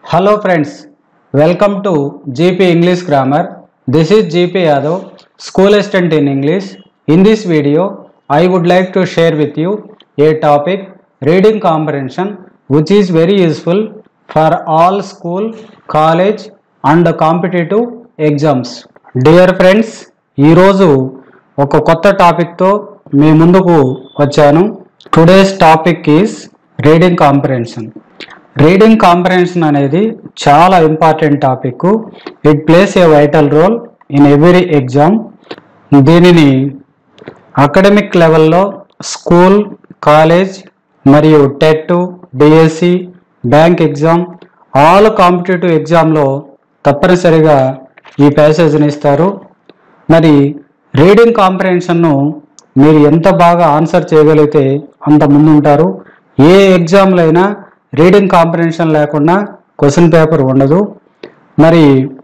Hello friends, welcome to GP English Grammar. This is GP Yadav, School Assistant in English. In this video, I would like to share with you a topic reading comprehension which is very useful for all school, college and competitive exams. Dear friends, ఈరోజు ఒక కొత్త టాపిక్తో మీ ముందుకు వచ్చాను today's topic is reading comprehension reading comprehension అనేది చాలా important topic it plays a vital role in every exam దీనిని అకాడమిక్ లెవెల్లో స్కూల్ కాలేజ్ మరియు TET DSC bank exam all competitive ఎగ్జామ్లో తప్పనిసరిగా ఈ ప్యాసేజ్ని ఇస్తారు మరి రీడింగ్ కాంప్రహెన్షన్ను మీరు ఎంత బాగా ఆన్సర్ చేయగలిగితే అంత ముందుంటారు ఏ ఎగ్జామ్లో అయినా రీడింగ్ కాంప్రహెన్షన్ లేకుండా క్వశ్చన్ పేపర్ ఉండదు మరి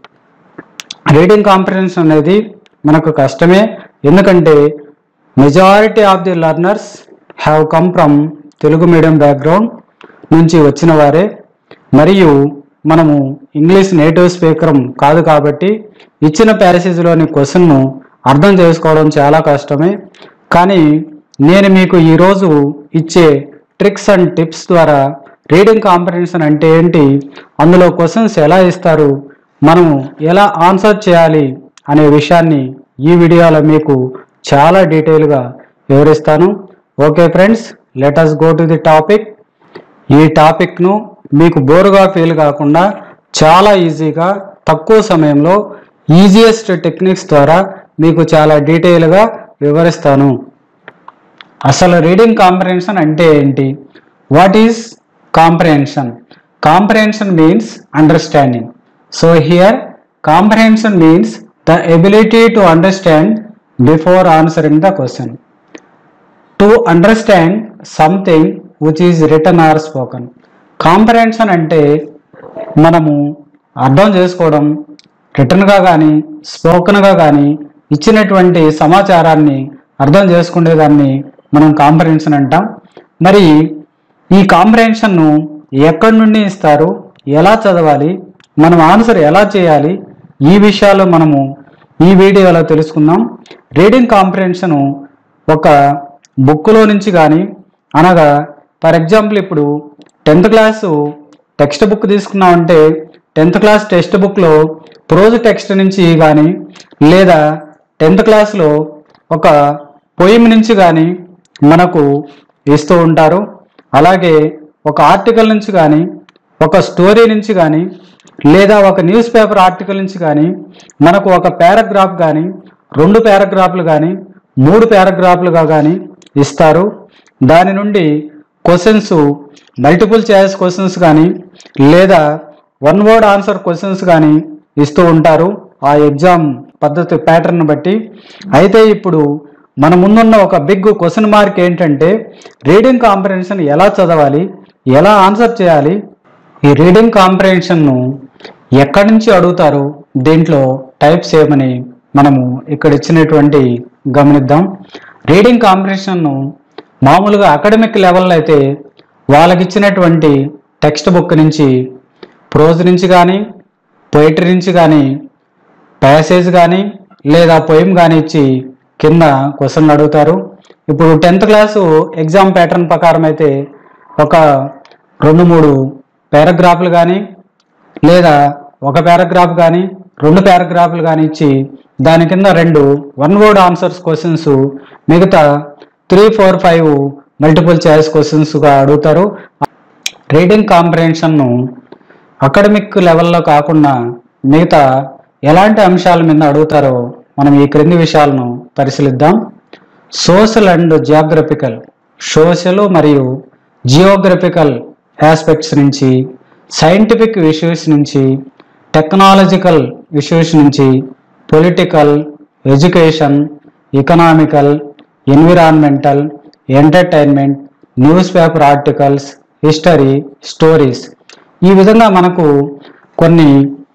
రీడింగ్ కాంప్రహెన్షన్ అనేది మనకు కష్టమే ఎందుకంటే majority of the learners have come from Telugu medium background నుంచి వచ్చిన వారే మరియు మనము ఇంగ్లీష్ నేటివ్ స్పీకర్ కాదు కాబట్టి ఇచ్చిన ప్యాసేజ్లోని క్వశ్చన్ను అర్థం చేసుకోవడం చాలా కష్టమే కానీ నేను మీకు ఈరోజు ఇచ్చే ట్రిక్స్ అండ్ టిప్స్ ద్వారా రీడింగ్ కాంప్రహెన్షన్ అంటే ఏంటి అందులో క్వశ్చన్స్ ఎలా ఇస్తారు మనము ఎలా ఆన్సర్ చేయాలి అనే విషయాన్ని ఈ వీడియోలో మీకు చాలా డీటెయిల్గా వివరిస్తాను okay friends let us go to the topic ఈ టాపిక్ను మీకు బోరుగా ఫీల్ కాకుండా చాలా ఈజీగా తక్కువ సమయంలో ఈజియెస్ట్ టెక్నిక్స్ ద్వారా మీకు చాలా డీటెయిల్గా వివరిస్తాను అసలు రీడింగ్ కాంప్రహెన్షన్ అంటే ఏంటి what is comprehension comprehension means understanding so here comprehension means the ability to understand before answering the question to understand something which is written or spoken comprehension అంటే మనము అర్థం చేసుకోవడం రిటర్న్గా కానీ స్పోకన్గా కానీ ఇచ్చినటువంటి సమాచారాన్ని అర్థం చేసుకునేదాన్ని మనం కాంప్రహెన్షన్ అంటాం మరి ఈ కాంప్రహెన్షన్ను ఎక్కడి నుండి ఇస్తారు ఎలా చదవాలి మనం ఆన్సర్ ఎలా చేయాలి ఈ విషయాలు మనము ఈ వీడియోలో తెలుసుకుందాం రీడింగ్ కాంప్రహెన్షన్ ఒక బుక్లో నుంచి కానీ అనగా ఫర్ ఎగ్జాంపుల్ ఇప్పుడు టెన్త్ క్లాసు టెక్స్ట్ బుక్ తీసుకున్నామంటే టెన్త్ క్లాస్ టెక్స్ట్ బుక్లో ప్రోజ్ టెక్స్ట్ నుంచి కానీ లేదా టెన్త్ క్లాస్లో ఒక పొయిమ్ నుంచి కానీ మనకు ఇస్తూ ఉంటారు అలాగే ఒక ఆర్టికల్ నుంచి కానీ ఒక స్టోరీ నుంచి కానీ లేదా ఒక న్యూస్ పేపర్ ఆర్టికల్ నుంచి కానీ మనకు ఒక పారాగ్రాఫ్ కానీ రెండు పారాగ్రాఫ్లు కానీ మూడు పారాగ్రాఫ్లుగా కానీ ఇస్తారు దాని నుండి క్వశ్చన్స్ మల్టిపుల్ చాయిస్ క్వశ్చన్స్ కానీ లేదా వన్ వర్డ్ ఆన్సర్ క్వశ్చన్స్ కానీ ఇస్తూ ఉంటారు ఆ ఎగ్జామ్ పద్ధతి ప్యాటర్న్ బట్టి అయితే ఇప్పుడు మన ముందున్న ఒక బిగ్ క్వశ్చన్ మార్క్ ఏంటంటే రీడింగ్ కాంప్రహెన్షన్ ఎలా చదవాలి ఎలా ఆన్సర్ చేయాలి ఈ రీడింగ్ కాంప్రహెన్షన్ను ఎక్కడి నుంచి అడుగుతారు దీంట్లో టైప్స్ ఏమని మనము ఇక్కడ ఇచ్చినటువంటి గమనిద్దాం రీడింగ్ కాంప్రహెన్షన్ను మామూలుగా అకాడమిక్ లెవెల్లో అయితే వాళ్ళకి ఇచ్చినటువంటి టెక్స్ట్ బుక్ నుంచి ప్రోజ్ నుంచి కానీ పోయిటరీ నుంచి కానీ ప్యాసేజ్ కానీ లేదా పోయిమ్ కానీ ఇచ్చి కింద క్వశ్చన్లు అడుగుతారు ఇప్పుడు టెన్త్ క్లాసు ఎగ్జామ్ ప్యాటర్న్ ప్రకారం అయితే ఒక రెండు మూడు పారాగ్రాఫ్లు కానీ లేదా ఒక పారాగ్రాఫ్ కానీ రెండు పారాగ్రాఫ్లు కానీ ఇచ్చి దాని కింద రెండు వన్ వర్డ్ ఆన్సర్స్ క్వశ్చన్స్ మిగతా three four five multiple choice క్వశ్చన్స్గా అడుగుతారు రీడింగ్ కాంప్రహెన్షన్ను అకాడమిక్ లెవెల్లో కాకుండా మిగతా ఎలాంటి అంశాల మీద అడుగుతారో మనం ఈ క్రింది విషయాలను పరిశీలిద్దాం సోషల్ అండ్ జియోగ్రఫికల్ సోషల్ మరియు జియోగ్రఫికల్ ఆస్పెక్ట్స్ నుంచి సైంటిఫిక్ ఇష్యూస్ నుంచి టెక్నాలజికల్ ఇష్యూస్ నుంచి political education economical environmental entertainment news paper articles history stories ఈ విధంగా మనకు కొన్ని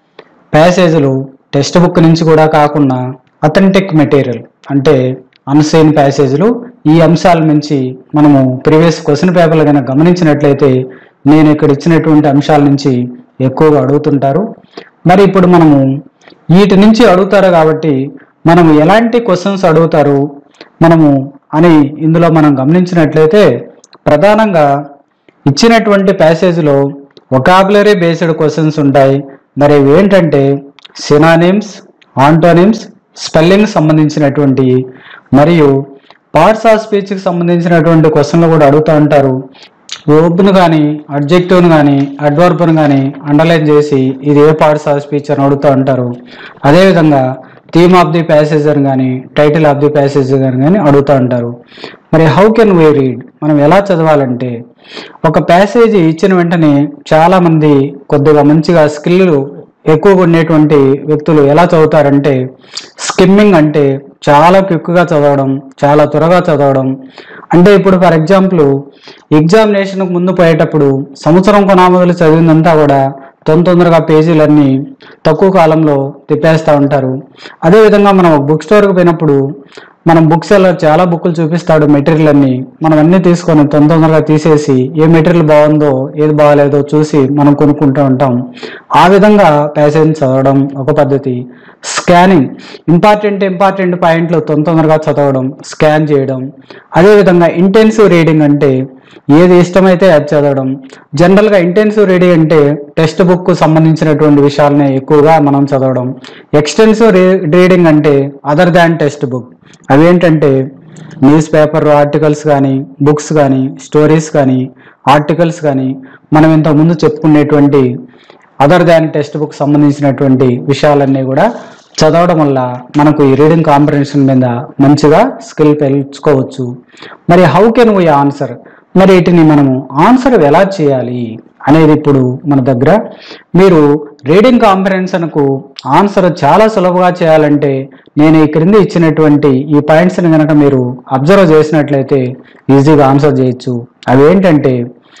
ప్యాసేజీలు టెక్స్ట్ బుక్ నుంచి కూడా కాకుండా అథెంటిక్ మెటీరియల్ అంటే అన్సైన్ ప్యాసేజీలు ఈ అంశాల నుంచి మనము ప్రీవియస్ క్వశ్చన్ పేపర్లు కనుక గమనించినట్లయితే నేను ఇక్కడ ఇచ్చినటువంటి అంశాల నుంచి ఎక్కువగా అడుగుతుంటారు మరి ఇప్పుడు మనము వీటి నుంచి అడుగుతారు కాబట్టి మనము ఎలాంటి క్వశ్చన్స్ అడుగుతారు మనము అని ఇందులో మనం గమనించినట్లయితే ప్రధానంగా ఇచ్చినటువంటి ప్యాసేజ్లో ఒకాబులరీ బేస్డ్ క్వశ్చన్స్ ఉంటాయి మరి ఇవి ఏంటంటే సినానిమ్స్ ఆంటోనిమ్స్ స్పెల్లింగ్ సంబంధించినటువంటి మరియు పార్ట్స్ ఆఫ్ స్పీచ్కి సంబంధించినటువంటి క్వశ్చన్లు కూడా అడుగుతూ ఉంటారు ఓబ్ను కానీ అడ్జెక్టివ్ను కానీ అడ్వర్బ్ను కానీ అండర్లైన్ చేసి ఇది ఏ పార్ట్స్ ఆఫ్ స్పీచ్ అని అడుగుతూ ఉంటారు అదేవిధంగా థీమ్ ఆఫ్ ది ప్యాసేజ్ అని కానీ టైటిల్ ఆఫ్ ది ప్యాసేజ్ అని కానీ అడుగుతూ ఉంటారు మరి హౌ కెన్ వీ రీడ్ మనం ఎలా చదవాలంటే ఒక ప్యాసేజ్ ఇచ్చిన వెంటనే చాలా మంది కొద్దిగా మంచిగా స్కిల్ ఎక్కువగా ఉండేటువంటి వ్యక్తులు ఎలా చదువుతారంటే స్కిమ్మింగ్ అంటే చాలా క్విక్గా చదవడం చాలా త్వరగా చదవడం అంటే ఇప్పుడు ఫర్ ఎగ్జాంపుల్ ఎగ్జామినేషన్కు ముందు పోయేటప్పుడు సంవత్సరం కొనామదులు చదివిందంతా కూడా తొందర తొందరగా పేజీలన్నీ తక్కువ కాలంలో తిప్పేస్తూ ఉంటారు అదేవిధంగా మనం బుక్ స్టోర్కి పోయినప్పుడు మనం బుక్ సెల్లర్ చాలా బుక్కులు చూపిస్తాడు మెటీరియల్ అన్ని మనం అన్ని తీసుకొని తొందర తొందరగా తీసేసి ఏ మెటీరియల్ బాగుందో ఏది బాగాలేదో చూసి మనం కొనుక్కుంటూ ఉంటాం ఆ విధంగా ప్యాసేజ్ చదవడం ఒక పద్ధతి స్కానింగ్ ఇంపార్టెంట్ ఇంపార్టెంట్ పాయింట్లు తొందర తొందరగా చదవడం స్కాన్ చేయడం అదేవిధంగా ఇంటెన్సివ్ రీడింగ్ అంటే ఏది ఇష్టమైతే అది చదవడం జనరల్గా ఇంటెన్సివ్ రీడింగ్ అంటే టెక్స్ట్ బుక్ సంబంధించినటువంటి విషయాలనే ఎక్కువగా మనం చదవడం ఎక్స్టెన్సివ్ రీడింగ్ అంటే అదర్ దాన్ టెక్స్ట్ బుక్ అవేంటంటే న్యూస్ పేపర్ ఆర్టికల్స్ కానీ బుక్స్ కానీ స్టోరీస్ కానీ ఆర్టికల్స్ కానీ మనం ఇంతకుముందు చెప్పుకునేటువంటి అదర్ దాన్ టెక్స్ట్ బుక్ సంబంధించినటువంటి విషయాలన్నీ కూడా చదవడం వల్ల మనకు ఈ రీడింగ్ కాంప్రహెన్షన్ మీద మంచిగా స్కిల్ పెంచుకోవచ్చు మరి హౌ కెన్ వీ ఆన్సర్ మరి వీటిని మనము ఆన్సర్ ఎలా చేయాలి అనేది ఇప్పుడు మన దగ్గర మీరు రీడింగ్ కాంప్రహెన్షన్కు ఆన్సర్ చాలా సులభంగా చేయాలంటే నేను ఈ క్రింద ఇచ్చినటువంటి ఈ పాయింట్స్ని కనుక మీరు అబ్జర్వ్ చేసినట్లయితే ఈజీగా ఆన్సర్ చేయొచ్చు అవి ఏంటంటే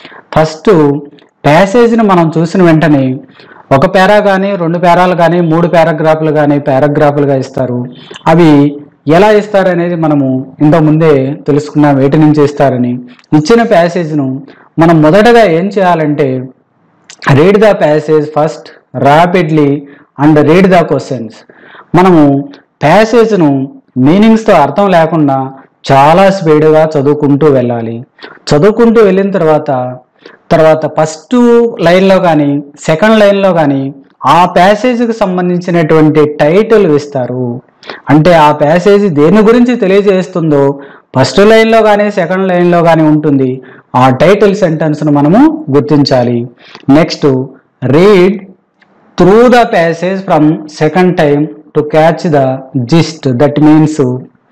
ఫస్ట్ ప్యాసేజ్ని మనం చూసిన వెంటనే ఒక పేరా కానీ రెండు పేరాలు కానీ మూడు పారాగ్రాఫ్లు కానీ పారాగ్రాఫ్లుగా ఇస్తారు అవి ఎలా ఇస్తారు అనేది మనము ఇంతకు ముందే తెలుసుకున్నాం వేటి నుంచి ఇస్తారని ఇచ్చిన ప్యాసేజ్ను మనం మొదటగా ఏం చేయాలంటే read the passage first rapidly and read the questions మనము ప్యాసేజ్ను మీనింగ్స్తో అర్థం లేకుండా చాలా స్పీడ్గా చదువుకుంటూ వెళ్ళాలి చదువుకుంటూ వెళ్ళిన తర్వాత తర్వాత ఫస్ట్ లైన్లో కానీ సెకండ్ లైన్లో కానీ ఆ ప్యాసేజ్కి సంబంధించినటువంటి టైటిల్ ఇస్తారు అంటే ఆ ప్యాసేజ్ దేని గురించి తెలియజేస్తుందో ఫస్ట్ లైన్లో కానీ సెకండ్ లైన్లో కానీ ఉంటుంది ఆ టైటిల్ సెంటెన్స్ను మనము గుర్తించాలి next read through the passage from second time to catch the gist that means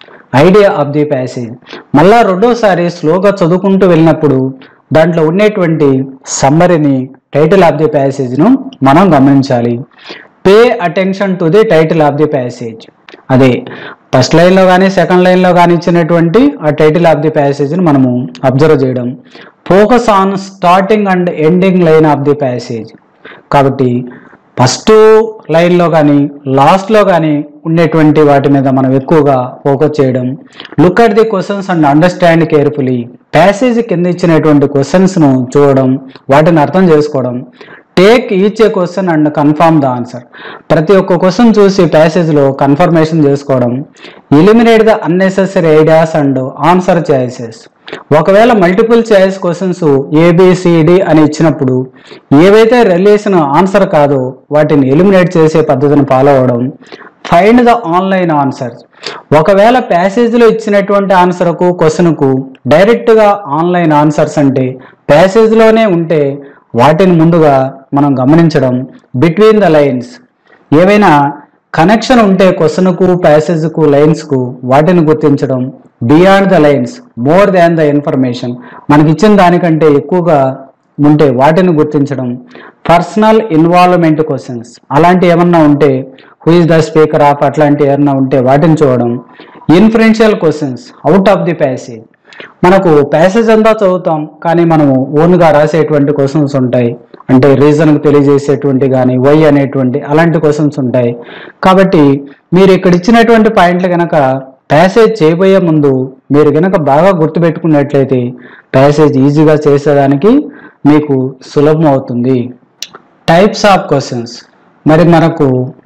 idea of the passage మళ్ళా రెండోసారి స్లోగా చదువుకుంటూ వెళ్ళినప్పుడు దాంట్లో ఉండేటువంటి సమ్మరిని టైటిల్ ఆఫ్ ది ప్యాసేజ్ను మనం గమనించాలి pay attention to the title of the passage అదే ఫస్ట్ లైన్లో కానీ సెకండ్ లైన్లో కానీ ఇచ్చినటువంటి ఆ టైటిల్ ఆఫ్ ది ప్యాసేజ్ని మనము అబ్జర్వ్ చేయడం focus on starting and ending line of the passage కాబట్టి ఫస్ట్ లైన్లో కానీ లాస్ట్లో కానీ ఉండేటువంటి వాటి మీద మనం ఎక్కువగా ఫోకస్ చేయడం look at the questions and understand carefully passage కింద ఇచ్చినటువంటి క్వశ్చన్స్ను చూడడం వాటిని అర్థం చేసుకోవడం take each a question and confirm the answer ప్రతి ఒక్క క్వశ్చన్ చూసి ప్యాసేజ్లో కన్ఫర్మేషన్ చేసుకోవడం eliminate the unnecessary ideas and answer choices ఒకవేళ మల్టిపుల్ చాయిస్ క్వశ్చన్స్ ఏబిసిడి అని ఇచ్చినప్పుడు ఏవైతే రిలేషన్ ఆన్సర్ కాదో వాటిని ఎలిమినేట్ చేసే పద్ధతిని ఫాలో అవడం ఫైండ్ ద ఆన్లైన్ ఆన్సర్స్ ఒకవేళ ప్యాసేజ్లో ఇచ్చినటువంటి ఆన్సర్కు క్వశ్చన్కు డైరెక్ట్గా ఆన్లైన్ ఆన్సర్స్ అంటే ప్యాసేజ్లోనే ఉంటే వాటిని ముందుగా మనం గమనించడం బిట్వీన్ ద లైన్స్ ఏవైనా కనెక్షన్ ఉంటే క్వశ్చన్కు ప్యాసేజ్కు లైన్స్కు వాటిని గుర్తించడం beyond the lines more than the information మనకి ఇచ్చిన దానికంటే ఎక్కువగా ఉంటే వాటిని గుర్తించడం పర్సనల్ ఇన్వాల్వ్మెంట్ క్వశ్చన్స్ అలాంటి ఏమన్నా ఉంటే who is the speaker of అట్లాంటి ఏమన్నా ఉంటే వాటిని చూడడం influential questions out of the passage మనకు ప్యాసేజ్ అంతా చదువుతాం కానీ మనము ఓన్గా రాసేటువంటి క్వశ్చన్స్ ఉంటాయి అంటే రీజన్కి తెలియజేసేటువంటి కానీ వై అనేటువంటి అలాంటి క్వశ్చన్స్ ఉంటాయి కాబట్టి మీరు ఇక్కడ ఇచ్చినటువంటి పాయింట్లు కనుక ప్యాసేజ్ చేయబోయే ముందు మీరు కనుక బాగా గుర్తుపెట్టుకున్నట్లయితే ప్యాసేజ్ ఈజీగా చేసేదానికి మీకు సులభం అవుతుంది టైప్స్ ఆఫ్ క్వశ్చన్స్ మరి మనకు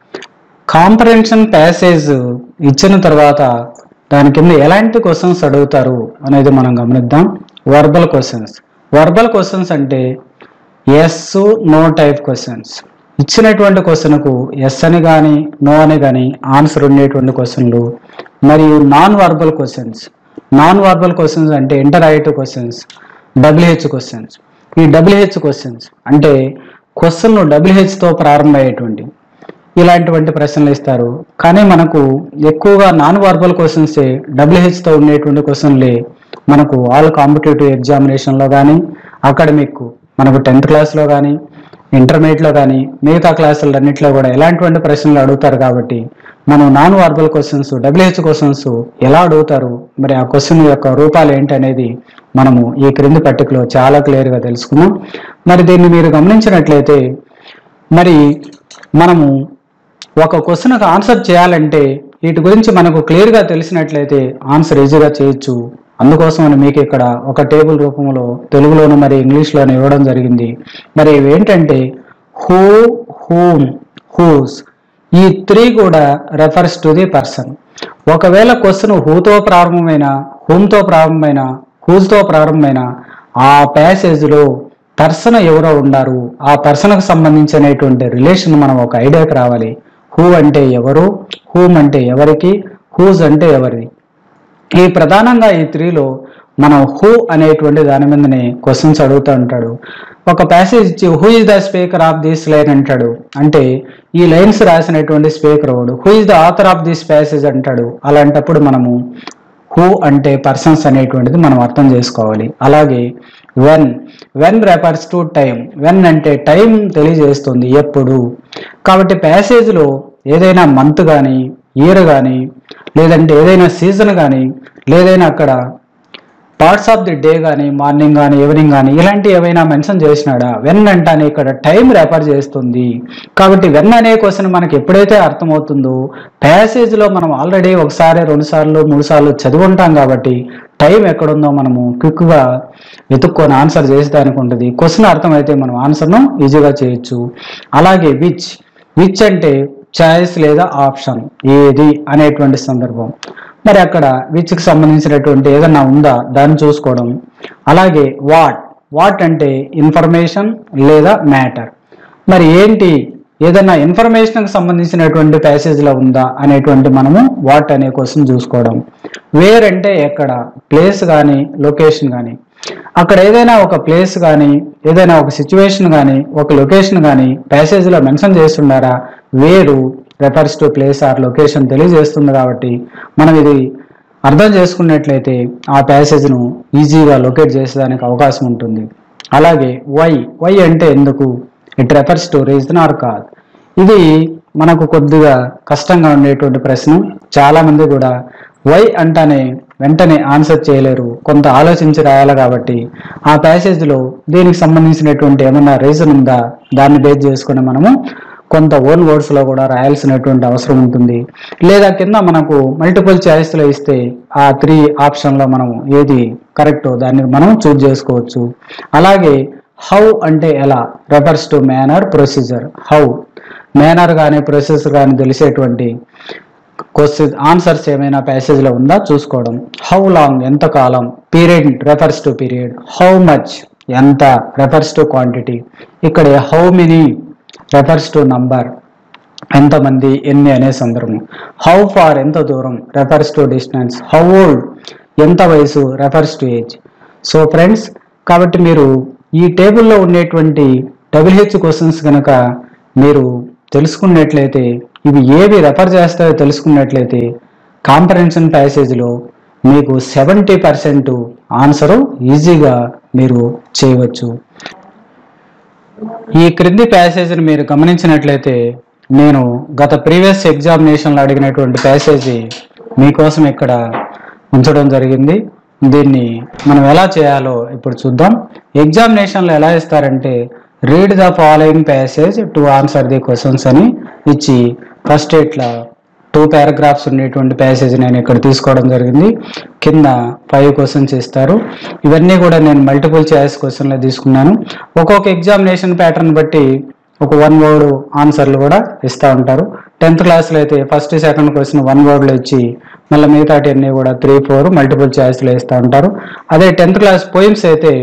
కాంప్రహెన్షన్ ప్యాసేజ్ ఇచ్చిన తర్వాత దాని కింద ఎలాంటి క్వశ్చన్స్ అడుగుతారు అనేది మనం గమనిద్దాం వర్బల్ క్వశ్చన్స్ వర్బల్ క్వశ్చన్స్ అంటే ఎస్ నో టైప్ క్వశ్చన్స్ ఇచ్చినటువంటి క్వశ్చన్కు ఎస్ అని కానీ నో అని కానీ ఆన్సర్ ఉండేటువంటి క్వశ్చన్లు మరియు non verbal questions non verbal questions అంటే ఇంటరాక్టివ్ క్వశ్చన్స్ డబ్ల్యూహెచ్ క్వశ్చన్స్ ఈ డబ్ల్యూహెచ్ క్వశ్చన్స్ అంటే క్వశ్చన్లు డబ్ల్యూహెచ్తో ప్రారంభమయ్యేటువంటి ఇలాంటివంటి ప్రశ్నలు ఇస్తారు కానీ మనకు ఎక్కువగా నాన్ వర్బల్ క్వశ్చన్స్ డబ్ల్యూహెచ్తో ఉండేటువంటి క్వశ్చన్లే మనకు ఆల్ కాంపిటేటివ్ ఎగ్జామినేషన్లో కానీ అకాడమిక్ మనకు టెన్త్ క్లాస్లో కానీ ఇంటర్మీడియట్లో కానీ మిగతా క్లాసులన్నింటిలో కూడా ఎలాంటివంటి ప్రశ్నలు అడుగుతారు కాబట్టి మనం non verbal questions W H questions ఎలా అడుగుతారు మరి ఆ క్వశ్చన్ యొక్క రూపాలు ఏంటి అనేది మనము ఈ క్రింది పట్టికలో చాలా క్లియర్గా తెలుసుకున్నాం మరి దీన్ని మీరు గమనించినట్లయితే మరి మనము ఒక క్వశ్చన్కి ఆన్సర్ చేయాలంటే వీటి గురించి మనకు క్లియర్గా తెలిసినట్లయితే ఆన్సర్ ఈజీగా చేయొచ్చు అందుకోసమని మీకు ఇక్కడ ఒక టేబుల్ రూపంలో తెలుగులోను మరి ఇంగ్లీష్లోను ఇవ్వడం జరిగింది మరి ఇవి ఏంటంటే హూ హూమ్ హూస్ ఈ త్రీ కూడా రెఫర్స్ టు ది పర్సన్ ఒకవేళ క్వశ్చన్ హూతో ప్రారంభమైన హూమ్తో ప్రారంభమైన హూజ్తో ప్రారంభమైన ఆ ప్యాసేజ్లో పర్సన్ ఎవరో ఉండారు ఆ పర్సన్కి సంబంధించినటువంటి రిలేషన్ మనం ఒక ఐడియాకి రావాలి హూ అంటే ఎవరు హూమ్ అంటే ఎవరికి హూజ్ అంటే ఎవరిది ఈ ప్రధానంగా ఈ త్రీలో మనం హూ అనేటువంటి దాని మీదనే క్వశ్చన్స్ అడుగుతూ ఉంటాడు ఒక ప్యాసేజ్ ఇచ్చి who is the speaker of this line అంటాడు అంటే ఈ లైన్స్ రాసినటువంటి స్పీకర్ వాడు who is the author of this passage అంటాడు అలాంటప్పుడు మనము హూ అంటే పర్సన్స్ అనేటువంటిది మనం అర్థం చేసుకోవాలి అలాగే when when refers to time when అంటే టైం తెలియజేస్తుంది ఎప్పుడు కాబట్టి ప్యాసేజ్లో ఏదైనా మంత్ కానీ ఇయర్ కానీ లేదంటే ఏదైనా సీజన్ కానీ లేదైనా అక్కడ పార్ట్స్ ఆఫ్ ది డే కానీ మార్నింగ్ కానీ ఈవినింగ్ కానీ ఇలాంటి ఏవైనా మెన్షన్ చేసినాడా వెన్ అంటానే ఇక్కడ టైం రెఫర్ చేస్తుంది కాబట్టి వెన్ అనే క్వశ్చన్ మనకి ఎప్పుడైతే అర్థమవుతుందో ప్యాసేజ్లో మనం ఆల్రెడీ ఒకసారి రెండు సార్లు మూడు సార్లు చదివి ఉంటాం కాబట్టి టైం ఎక్కడుందో మనము క్విక్గా వెతుక్కొని ఆన్సర్ చేసేదానికి ఉంటుంది క్వశ్చన్ అర్థమైతే మనం ఆన్సర్ను ఈజీగా చేయొచ్చు అలాగే విచ్ విచ్ అంటే చాయిస్ లేదా ఆప్షన్ ఏది అనేటువంటి సందర్భం మరి అక్కడ విచ్కి సంబంధించినటువంటి ఏదన్నా ఉందా దాన్ని చూసుకోవడం అలాగే వాట్ వాట్ అంటే ఇన్ఫర్మేషన్ లేదా మ్యాటర్ మరి ఏంటి ఏదైనా ఇన్ఫర్మేషన్కి సంబంధించినటువంటి ప్యాసేజ్లో ఉందా అనేటువంటి మనము వాట్ అనే క్వశ్చన్ చూసుకోవడం వేర్ అంటే ఎక్కడ ప్లేస్ కానీ లొకేషన్ కానీ అక్కడ ఏదైనా ఒక ప్లేస్ కానీ ఏదైనా ఒక సిచ్యువేషన్ కానీ ఒక లొకేషన్ కానీ ప్యాసేజ్లో మెన్షన్ చేస్తున్నారా where refers to place or location తెలియజేస్తుంది కాబట్టి మనం ఇది అర్థం చేసుకున్నట్లయితే ఆ ప్యాసేజ్ను ఈజీగా లొకేట్ చేసేదానికి అవకాశం ఉంటుంది అలాగే వై వై అంటే ఎందుకు it refers to reason or cause ఇది మనకు కొద్దిగా కష్టంగా ఉండేటువంటి ప్రశ్న చాలా మంది కూడా వై అంటానే వెంటనే ఆన్సర్ చేయలేరు కొంత ఆలోచించి రాయాలి కాబట్టి ఆ ప్యాసేజ్లో దీనికి సంబంధించినటువంటి ఏమన్నా రీజన్ ఉందా దాన్ని బేస్ చేసుకుని మనము కొంత ఓన్ వర్డ్స్లో కూడా రాయాల్సినటువంటి అవసరం ఉంటుంది లేదా కింద మనకు మల్టిపుల్ చాయిస్లో ఇస్తే ఆ త్రీ ఆప్షన్లో మనం ఏది కరెక్టో దాన్ని మనం చూజ్ చేసుకోవచ్చు అలాగే హౌ అంటే ఎలా refers to manner procedure how manner కానీ ప్రొసీజర్ కానీ తెలిసేటువంటి క్వశ్చన్ ఆన్సర్స్ ఏమైనా ప్యాసేజ్లో ఉందా చూసుకోవడం హౌ లాంగ్ ఎంత కాలం period refers to period how much ఎంత రెఫర్స్ టు క్వాంటిటీ ఇక్కడ how many refers to number ఎంతమంది ఎన్ని అనే సందర్భం హౌ ఫార్ ఎంత దూరం refers to distance how old ఎంత వయసు refers to age so friends కాబట్టి మీరు ఈ టేబుల్లో ఉండేటువంటి డబ్ల్యూహెచ్ క్వశ్చన్స్ కనుక మీరు తెలుసుకున్నట్లయితే ఇవి ఏవి రెఫర్ చేస్తాయో తెలుసుకున్నట్లయితే కాంపరెన్షన్ ప్యాసేజ్లో మీకు సెవెంటీ పర్సెంట్ ఆన్సరు ఈజీగా మీరు చేయవచ్చు ఈ క్రింది ప్యాసేజ్ని మీరు గమనించినట్లయితే నేను గత ప్రీవియస్ ఎగ్జామినేషన్లో అడిగినటువంటి ప్యాసేజీ మీకోసం ఇక్కడ ఉంచడం జరిగింది దీన్ని మనం ఎలా చేయాలో ఇప్పుడు చూద్దాం ఎగ్జామినేషన్లో ఎలా ఇస్తారంటే read the following passage to answer the questions అని ఇచ్చి ఫస్ట్ ఇట్లా టూ పారాగ్రాఫ్స్ ఉండేటువంటి ప్యాసేజ్ నేను ఇక్కడ తీసుకోవడం జరిగింది కింద ఫైవ్ క్వశ్చన్స్ ఇస్తారు ఇవన్నీ కూడా నేను మల్టిపుల్ చాయిస్ క్వశ్చన్లో తీసుకున్నాను ఒక్కొక్క ఎగ్జామినేషన్ ప్యాటర్న్ బట్టి ఒక వన్ వర్డ్ ఆన్సర్లు కూడా ఇస్తూ ఉంటారు టెన్త్ క్లాస్లో అయితే ఫస్ట్ సెకండ్ క్వశ్చన్ వన్ వర్డ్లో ఇచ్చి మళ్ళీ మిగతాటి అన్ని కూడా త్రీ ఫోర్ మల్టిపుల్ చాయిస్లో ఇస్తూ ఉంటారు అదే టెన్త్ క్లాస్ పోయిమ్స్ అయితే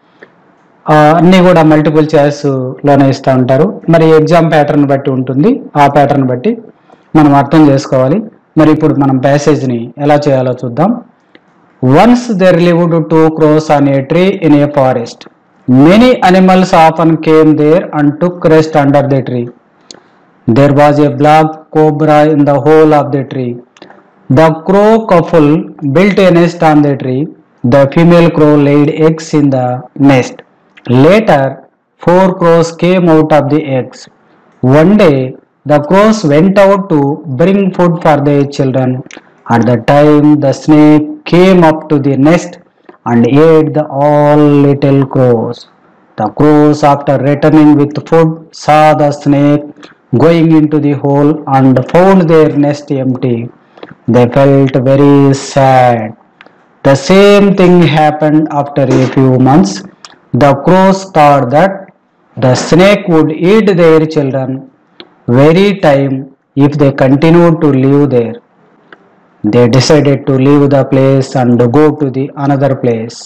ఆ, అన్నీ కూడా మల్టిపుల్ చాయిస్ లోనే ఇస్తూ ఉంటారు మరి ఎగ్జామ్ ప్యాటర్న్ బట్టి ఉంటుంది ఆ ప్యాటర్న్ బట్టి మనం అర్థం చేసుకోవాలి మరి ఇప్పుడు మనం ప్యాసేజ్ని ఎలా చేయాలో చూద్దాం once there lived two crows on a tree in a forest many animals often came there and took rest under the tree There was a black cobra in the hole of the tree. The crow couple built a nest on the tree. The female crow laid eggs in the nest. Later, four crows came out of the eggs. One day, the crows went out to bring food for their children. At the time, the snake came up to the nest and ate the all little crows. The crows, after returning with food, saw the snake going into the hole and found their nest empty. They felt very sad. The same thing happened after a few months. The crows thought that the snake would eat their children very time if they continued to live there. They decided to leave the place and go to the another place.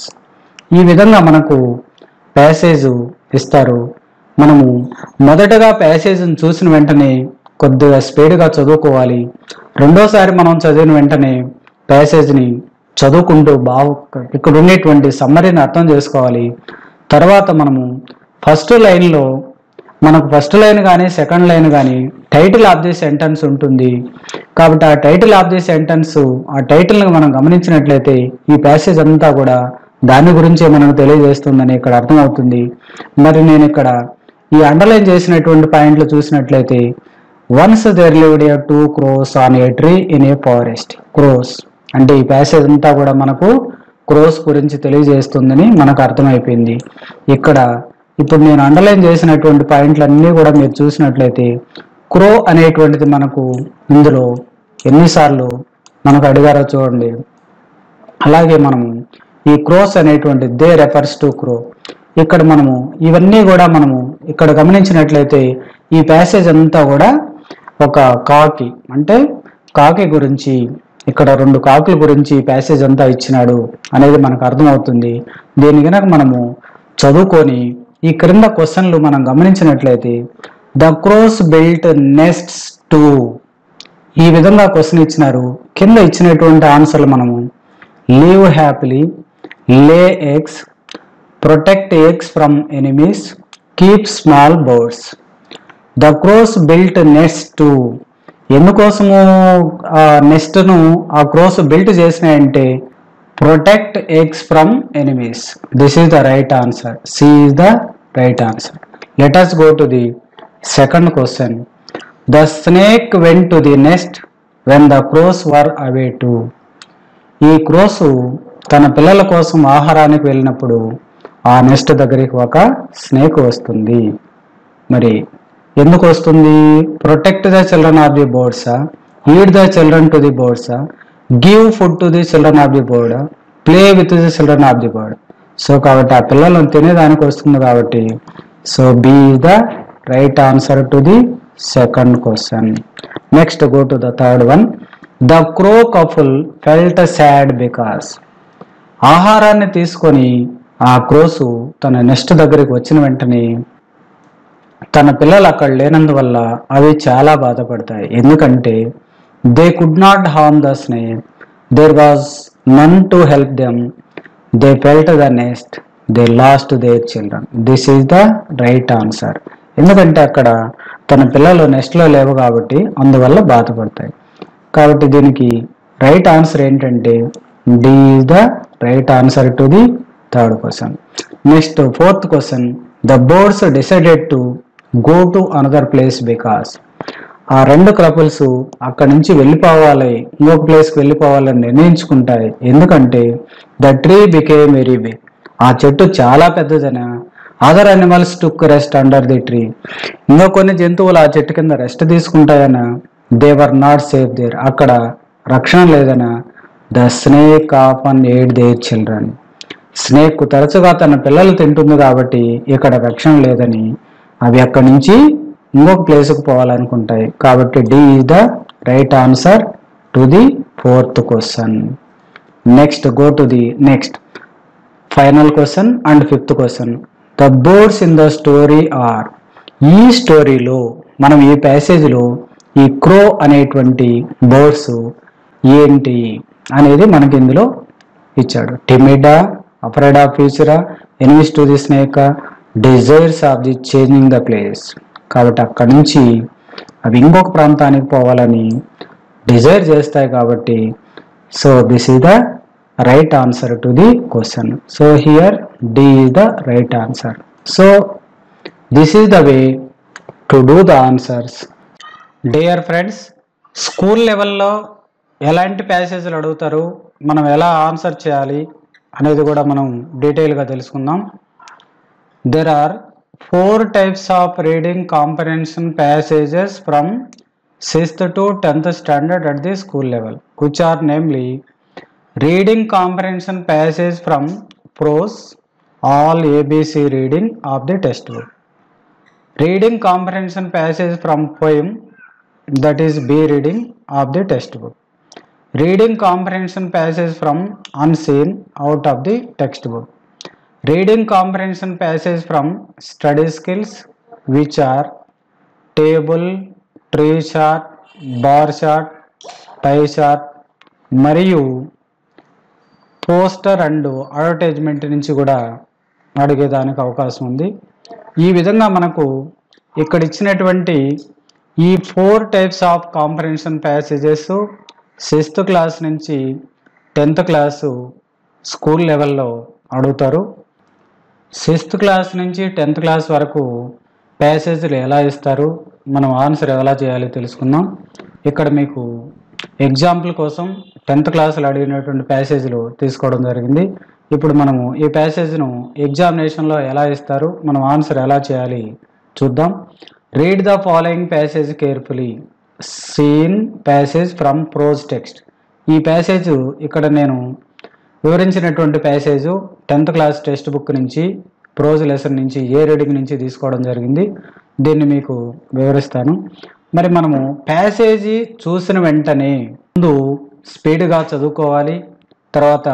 ఈ విధంగా మనకు passage ఇస్తారు మనము మొదటగా ప్యాసేజ్ని చూసిన వెంటనే కొద్దిగా స్పీడ్గా చదువుకోవాలి రెండోసారి మనం చదివిన వెంటనే ప్యాసేజ్ని చదువుకుంటూ బాగు ఇక్కడ ఉండేటువంటి సమ్మరీని అర్థం చేసుకోవాలి తర్వాత మనము ఫస్ట్ లైన్లో మనకు ఫస్ట్ లైన్ కానీ సెకండ్ లైన్ కానీ టైటిల్ ఆఫ్ ది సెంటెన్స్ ఉంటుంది కాబట్టి ఆ టైటిల్ ఆఫ్ ది సెంటెన్స్ ఆ టైటిల్ని మనం గమనించినట్లయితే ఈ ప్యాసేజ్ అంతా కూడా దాని గురించే మనకు తెలియజేస్తుందని ఇక్కడ అర్థమవుతుంది మరి నేను ఇక్కడ ఈ అండర్లైన్ చేసినటువంటి పాయింట్లు చూసినట్లయితే once there lived a two crows on a tree in a forest crows అంటే ఈ ప్యాసేజ్ అంతా కూడా మనకు క్రోస్ గురించి తెలియజేస్తుందని మనకు అర్థమైపోయింది ఇక్కడ ఇప్పుడు నేను అండర్లైన్ చేసినటువంటి పాయింట్లన్నీ కూడా మీరు చూసినట్లయితే క్రో అనేటువంటిది మనకు ఇందులో ఎన్నిసార్లు మనకు అడిగారో చూడండి అలాగే మనము ఈ క్రోస్ అనేటువంటి దే రెఫర్స్ టు క్రో ఇక్కడ మనము ఇవన్నీ కూడా మనము ఇక్కడ గమనించినట్లయితే ఈ ప్యాసేజ్ అంతా కూడా ఒక కాకి అంటే కాకి గురించి ఇక్కడ రెండు కాకుల గురించి ప్యాసేజ్ అంతా ఇచ్చినాడు అనేది మనకు అర్థమవుతుంది దీని కనుక మనము చదువుకొని ఈ క్రింద క్వశ్చన్లు మనం గమనించినట్లయితే the crows built nests to ఈ విధంగా క్వశ్చన్ ఇచ్చినారు కింద ఇచ్చినటువంటి ఆన్సర్లు మనము live happily lay eggs protect eggs from enemies keep small birds the crows built nest to ఎందుకోసము ఆ నెస్ట్ను ఆ క్రోస్ బిల్ట్ చేసినాయంటే protect eggs from enemies this is the right answer C is the right answer let us go to the second question the snake went to the nest when the crores were away to ఈ crows తన పిల్లల కోసం ఆహారానికి వెళ్ళినప్పుడు ఆ NEFT దగ్గరికి ఒక snake వస్తుంది మరి ఎందుకు వస్తుంది protect the children of the birds eat the children to the birds give food to the children of the bird play with the children of the bird so కాబట్టి ఆ పిల్లలను తినేదానికి వస్తుంది కాబట్టి so B the right answer to the second question next go to the third one the crow couple felt sad because ఆహారాన్ని తీసుకొని ఆ క్రోసు తన నెస్ట్ దగ్గరికి వచ్చిన వెంటనే తన పిల్లలు అక్కడ లేనందువల్ల అవి చాలా బాధపడతాయి ఎందుకంటే they could not harm the snake there was none to help them they felt the nest they lost their children this is the right answer ఎందుకంటే అక్కడ తన పిల్లలు నెస్ట్లో లేవు కాబట్టి అందువల్ల బాధపడతాయి కాబట్టి దీనికి రైట్ ఆన్సర్ ఏంటంటే D is the right answer to the third question next fourth question the birds decided to go to another place because ఆ రెండు కపుల్స్ అక్కడ నుంచి వెళ్ళిపోవాలి ఇంకొక ప్లేస్కి వెళ్ళిపోవాలని నిర్ణయించుకుంటాయి ఎందుకంటే the tree became very big ఆ చెట్టు చాలా పెద్దదన other animals took rest under the tree ఇంకా కొన్ని జంతువులు ఆ చెట్టు కింద రెస్ట్ తీసుకుంటాయన దేవర్ నాట్ సేఫ్ దేర్ అక్కడ రక్షణ లేదన the snake often ate their children snake తరచుగా తన పిల్లలు తింటుంది కాబట్టి ఇక్కడ రక్షణ లేదని అవి అక్కడి నుంచి ఇంకొక ప్లేస్కి పోవాలనుకుంటాయి కాబట్టి D is the right answer to the fourth question next go to the next final question and fifth question the birds in the story are ఈ స్టోరీలో మనం ఈ ప్యాసేజ్లో ఈ క్రో అనేటువంటి బోర్డ్స్ ఏంటి అనేది మనకి ఇందులో ఇచ్చాడు timid afraid of future enemies to the snake desires of the changing the place కాబట్టి అక్కడి నుంచి అవి ఇంకొక ప్రాంతానికి పోవాలని డిజైర్ చేస్తాయి కాబట్టి so this is the right answer to the question so here D is the right answer so this is the way to do the answers dear friends school లెవెల్లో ఎలాంటి ప్యాసేజ్లు అడుగుతారు మనం ఎలా ఆన్సర్ చేయాలి అనేది కూడా మనం డీటెయిల్గా తెలుసుకుందాం there are four types of reading comprehension passages from sixth to tenth standard at the school level which are namely reading comprehension passage from prose all abc reading of the textbook reading comprehension passage from poem that is b reading of the textbook reading comprehension passage from unseen out of the textbook reading comprehension passage from study skills which are table tree chart bar chart pie chart మరియు poster and advertisement నుంచి కూడా అడిగేదానికి అవకాశం ఉంది ఈ విధంగా మనకు ఇక్కడ ఇచ్చినటువంటి ఈ four types of comprehension passages sixth class నుంచి టెన్త్ క్లాసు స్కూల్ లెవెల్లో అడుగుతారు సిక్స్త్ క్లాస్ నుంచి టెన్త్ క్లాస్ వరకు ప్యాసేజీలు ఎలా ఇస్తారు మనం ఆన్సర్ ఎలా చేయాలి తెలుసుకుందాం ఇక్కడ మీకు ఎగ్జాంపుల్ కోసం టెన్త్ క్లాసులో అడిగినటువంటి ప్యాసేజీలు తీసుకోవడం జరిగింది ఇప్పుడు మనము ఈ ప్యాసేజ్ను ఎగ్జామినేషన్లో ఎలా ఇస్తారు మనం ఆన్సర్ ఎలా చేయాలి చూద్దాం read the following passage carefully seen passage from prose text ఈ ప్యాసేజ్ ఇక్కడ నేను వివరించినటువంటి passage tenth class text book నుంచి ప్రోజ్ లెసన్ నుంచి ఏ రీడింగ్ నుంచి తీసుకోవడం జరిగింది దీన్ని మీకు వివరిస్తాను మరి మనము ప్యాసేజీ చూసిన వెంటనే ముందు స్పీడ్గా చదువుకోవాలి తర్వాత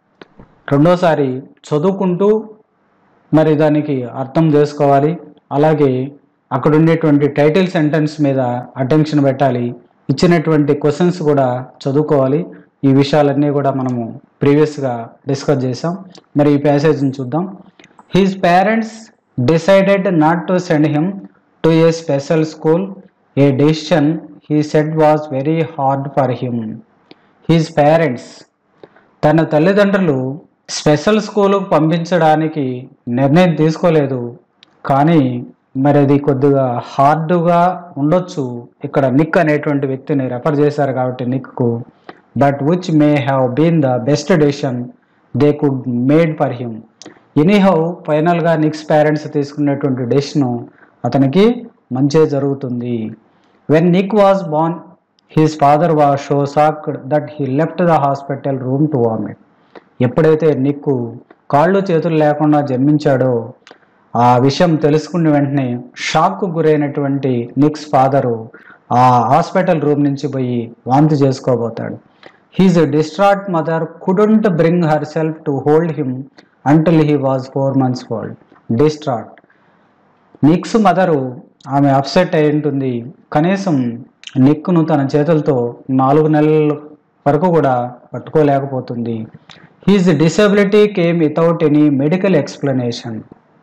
రెండోసారి చదువుకుంటూ మరి దానికి అర్థం చేసుకోవాలి అలాగే అక్కడ ఉండేటువంటి టైటిల్ సెంటెన్స్ మీద అటెన్షన్ పెట్టాలి ఇచ్చినటువంటి క్వశ్చన్స్ కూడా చదువుకోవాలి ఈ విషయాలన్నీ కూడా మనము ప్రీవియస్గా డిస్కస్ చేసాం మరి ఈ ప్యాసేజ్ని చూద్దాం his parents decided not to send him to a special school a decision he said was very hard for him his parents తన తల్లిదండ్రులు స్పెషల్ స్కూలుకు పంపించడానికి నిర్ణయం తీసుకోలేదు కానీ మరి అది కొద్దిగా హార్డ్గా ఉండొచ్చు ఇక్కడ నిక్ అనేటువంటి వ్యక్తిని రెఫర్ చేశారు కాబట్టి నిక్కు but which may have been the best decision they could made for him anyhow ఫైనల్గా నిక్స్ పేరెంట్స్ తీసుకున్నటువంటి డెసిషన్ అతనికి మంచే జరుగుతుంది when Nick was born his father was so shocked that he left the hospital room to vomit ఎప్పుడైతే నిక్కు కాళ్ళు చేతులు లేకుండా జన్మించాడో ఆ విషయం తెలుసుకున్న వెంటనే షాక్కు గురైనటువంటి నిక్స్ ఫాదరు ఆ హాస్పిటల్ రూమ్ నుంచి పోయి వాంతి చేసుకోబోతాడు his distraught mother couldn't bring herself to hold him until he was four months old distraught Nick's mother ఆమె అప్సెట్ అయి ఉంటుంది కనీసం నిక్కును తన చేతులతో నాలుగు నెలల వరకు కూడా పట్టుకోలేకపోతుంది his disability came without any medical explanation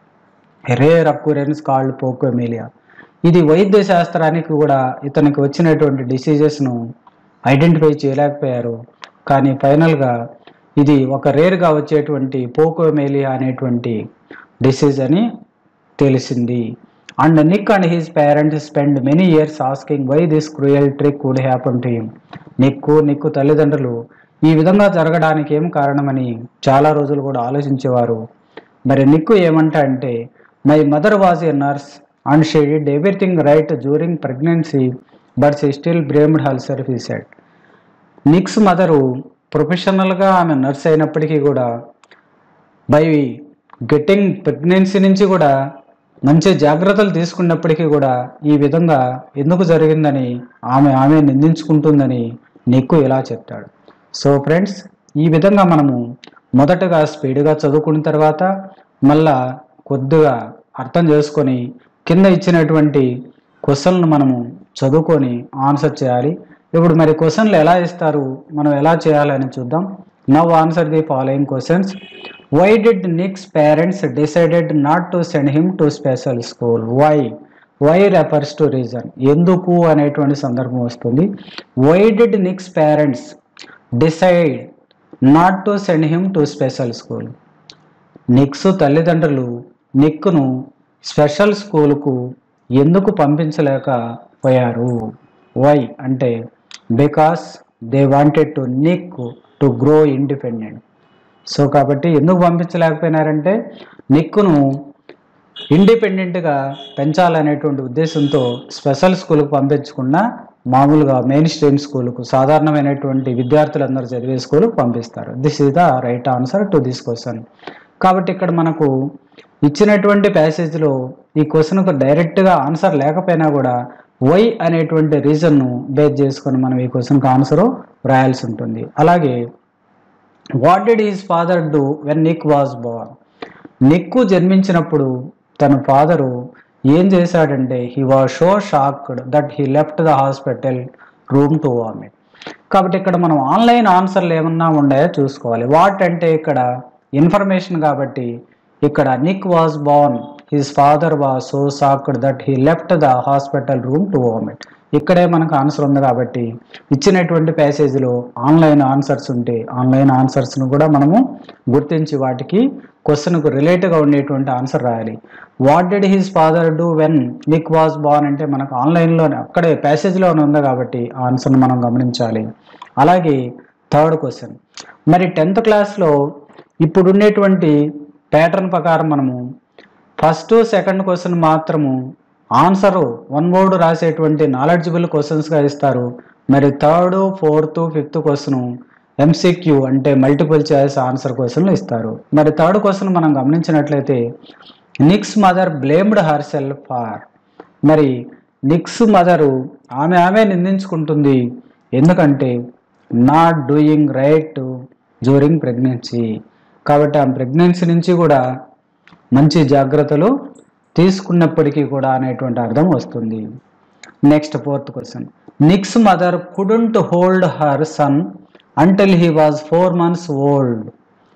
rare occurrence called phocomelia ఇది వైద్య శాస్త్రానికి కూడా ఇతనికి వచ్చినటువంటి డిసీజెస్ను ఐడెంటిఫై చేయలేకపోయారు కానీ ఫైనల్గా ఇది ఒక రేర్గా వచ్చేటువంటి పోకోమేలియా అనేటువంటి డిసీజ్ అని తెలిసింది and Nick and his parents spend many years asking why this cruel trick would happen to him నిక్కు నిక్కు తల్లిదండ్రులు ఈ విధంగా జరగడానికి ఏం కారణమని చాలా రోజులు కూడా ఆలోచించేవారు మరి నిక్కు ఏమంటా అంటే my mother was a nurse and she did everything right during pregnancy but she still blamed herself ఈ సెట్ నిక్స్ మదరు ప్రొఫెషనల్గా ఆమె నర్స్ అయినప్పటికీ కూడా బై గెట్టింగ్ ప్రెగ్నెన్సీ నుంచి కూడా మంచి జాగ్రత్తలు తీసుకున్నప్పటికీ కూడా ఈ విధంగా ఎందుకు జరిగిందని ఆమె ఆమె నిందించుకుంటుందని నిక్కు ఇలా చెప్తాడు సో ఫ్రెండ్స్ ఈ విధంగా మనము మొదటగా స్పీడ్గా చదువుకున్న తర్వాత మళ్ళా కొద్దిగా అర్థం చేసుకొని కింద ఇచ్చినటువంటి క్వశ్చన్లు మనము చదువుకొని ఆన్సర్ చేయాలి ఇప్పుడు మరి క్వశ్చన్లు ఎలా ఇస్తారు మనం ఎలా చేయాలని చూద్దాం now answer the following questions why did Nick's parents decided not to send him to special school why why refers to reason ఎందుకు అనేటువంటి సందర్భం వస్తుంది why did Nick's parents decide not to send him to special school Nick's తల్లిదండ్రులు నిక్కును special స్కూలుకు ఎందుకు పంపించలేకపోయారు why అంటే because they wanted to Nick to grow independent so కాబట్టి ఎందుకు పంపించలేకపోయినారంటే నిక్కును ఇండిపెండెంట్గా పెంచాలనేటువంటి ఉద్దేశంతో స్పెషల్ స్కూల్కి పంపించకుండా మామూలుగా మెయిన్ స్ట్రీమ్ స్కూల్కు సాధారణమైనటువంటి విద్యార్థులందరూ చదివే స్కూల్కి పంపిస్తారు this is the right answer to this question కాబట్టి ఇక్కడ మనకు ఇచ్చినటువంటి ప్యాసేజ్లో ఈ క్వశ్చన్కు డైరెక్ట్గా ఆన్సర్ లేకపోయినా కూడా వై అనేటువంటి రీజన్ను బేస్ చేసుకొని మనం ఈ క్వశ్చన్కి ఆన్సర్ రాయాల్సి ఉంటుంది అలాగే what did his father do when Nick was born నిక్కు జన్మించినప్పుడు తన ఫాదరు ఏం చేశాడంటే he was so shocked that he left the hospital room to vomit కాబట్టి ఇక్కడ మనం ఆన్లైన్ ఆన్సర్లు ఏమన్నా ఉన్నాయో చూసుకోవాలి వాట్ అంటే ఇక్కడ ఇన్ఫర్మేషన్ కాబట్టి ఇక్కడ Nick was born his father was so shocked that he left the hospital room to vomit ఇక్కడే మనకు ఆన్సర్ ఉంది కాబట్టి ఇచ్చినటువంటి ప్యాసేజ్లో ఆన్లైన్ ఆన్సర్స్ ఉంటే ఆన్లైన్ ఆన్సర్స్ను కూడా మనము గుర్తించి వాటికి క్వశ్చన్కు రిలేట్గా ఉండేటువంటి ఆన్సర్ రాయాలి what did his father do when Nick was born అంటే మనకు ఆన్లైన్లోనే అక్కడే ప్యాసేజ్లోనే ఉంది కాబట్టి ఆ ఆన్సర్ను మనం గమనించాలి అలాగే థర్డ్ క్వశ్చన్ మరి టెన్త్ క్లాస్లో ఇప్పుడు ఉండేటువంటి ప్యాటర్న్ ప్రకారం మనము ఫస్ట్ సెకండ్ క్వశ్చన్ మాత్రము ఆన్సరు వన్ వర్డ్ రాసేటువంటి నాలెడ్జిబుల్ క్వశ్చన్స్గా ఇస్తారు మరి third fourth fifth question MCQ అంటే మల్టిపుల్ చాయిస్ ఆన్సర్ క్వశ్చన్లు ఇస్తారు మరి థర్డ్ క్వశ్చన్ మనం గమనించినట్లయితే Nick's mother blamed herself for మరి నిక్స్ మదరు ఆమె ఆమె నిందించుకుంటుంది ఎందుకంటే not doing right during pregnancy కాబట్టి ఆ ప్రెగ్నెన్సీ నుంచి కూడా మంచి జాగ్రత్తలు తీసుకున్నప్పటికీ కూడా అనేటువంటి అర్థం వస్తుంది next fourth question Nick's mother couldn't hold her son until he was four months old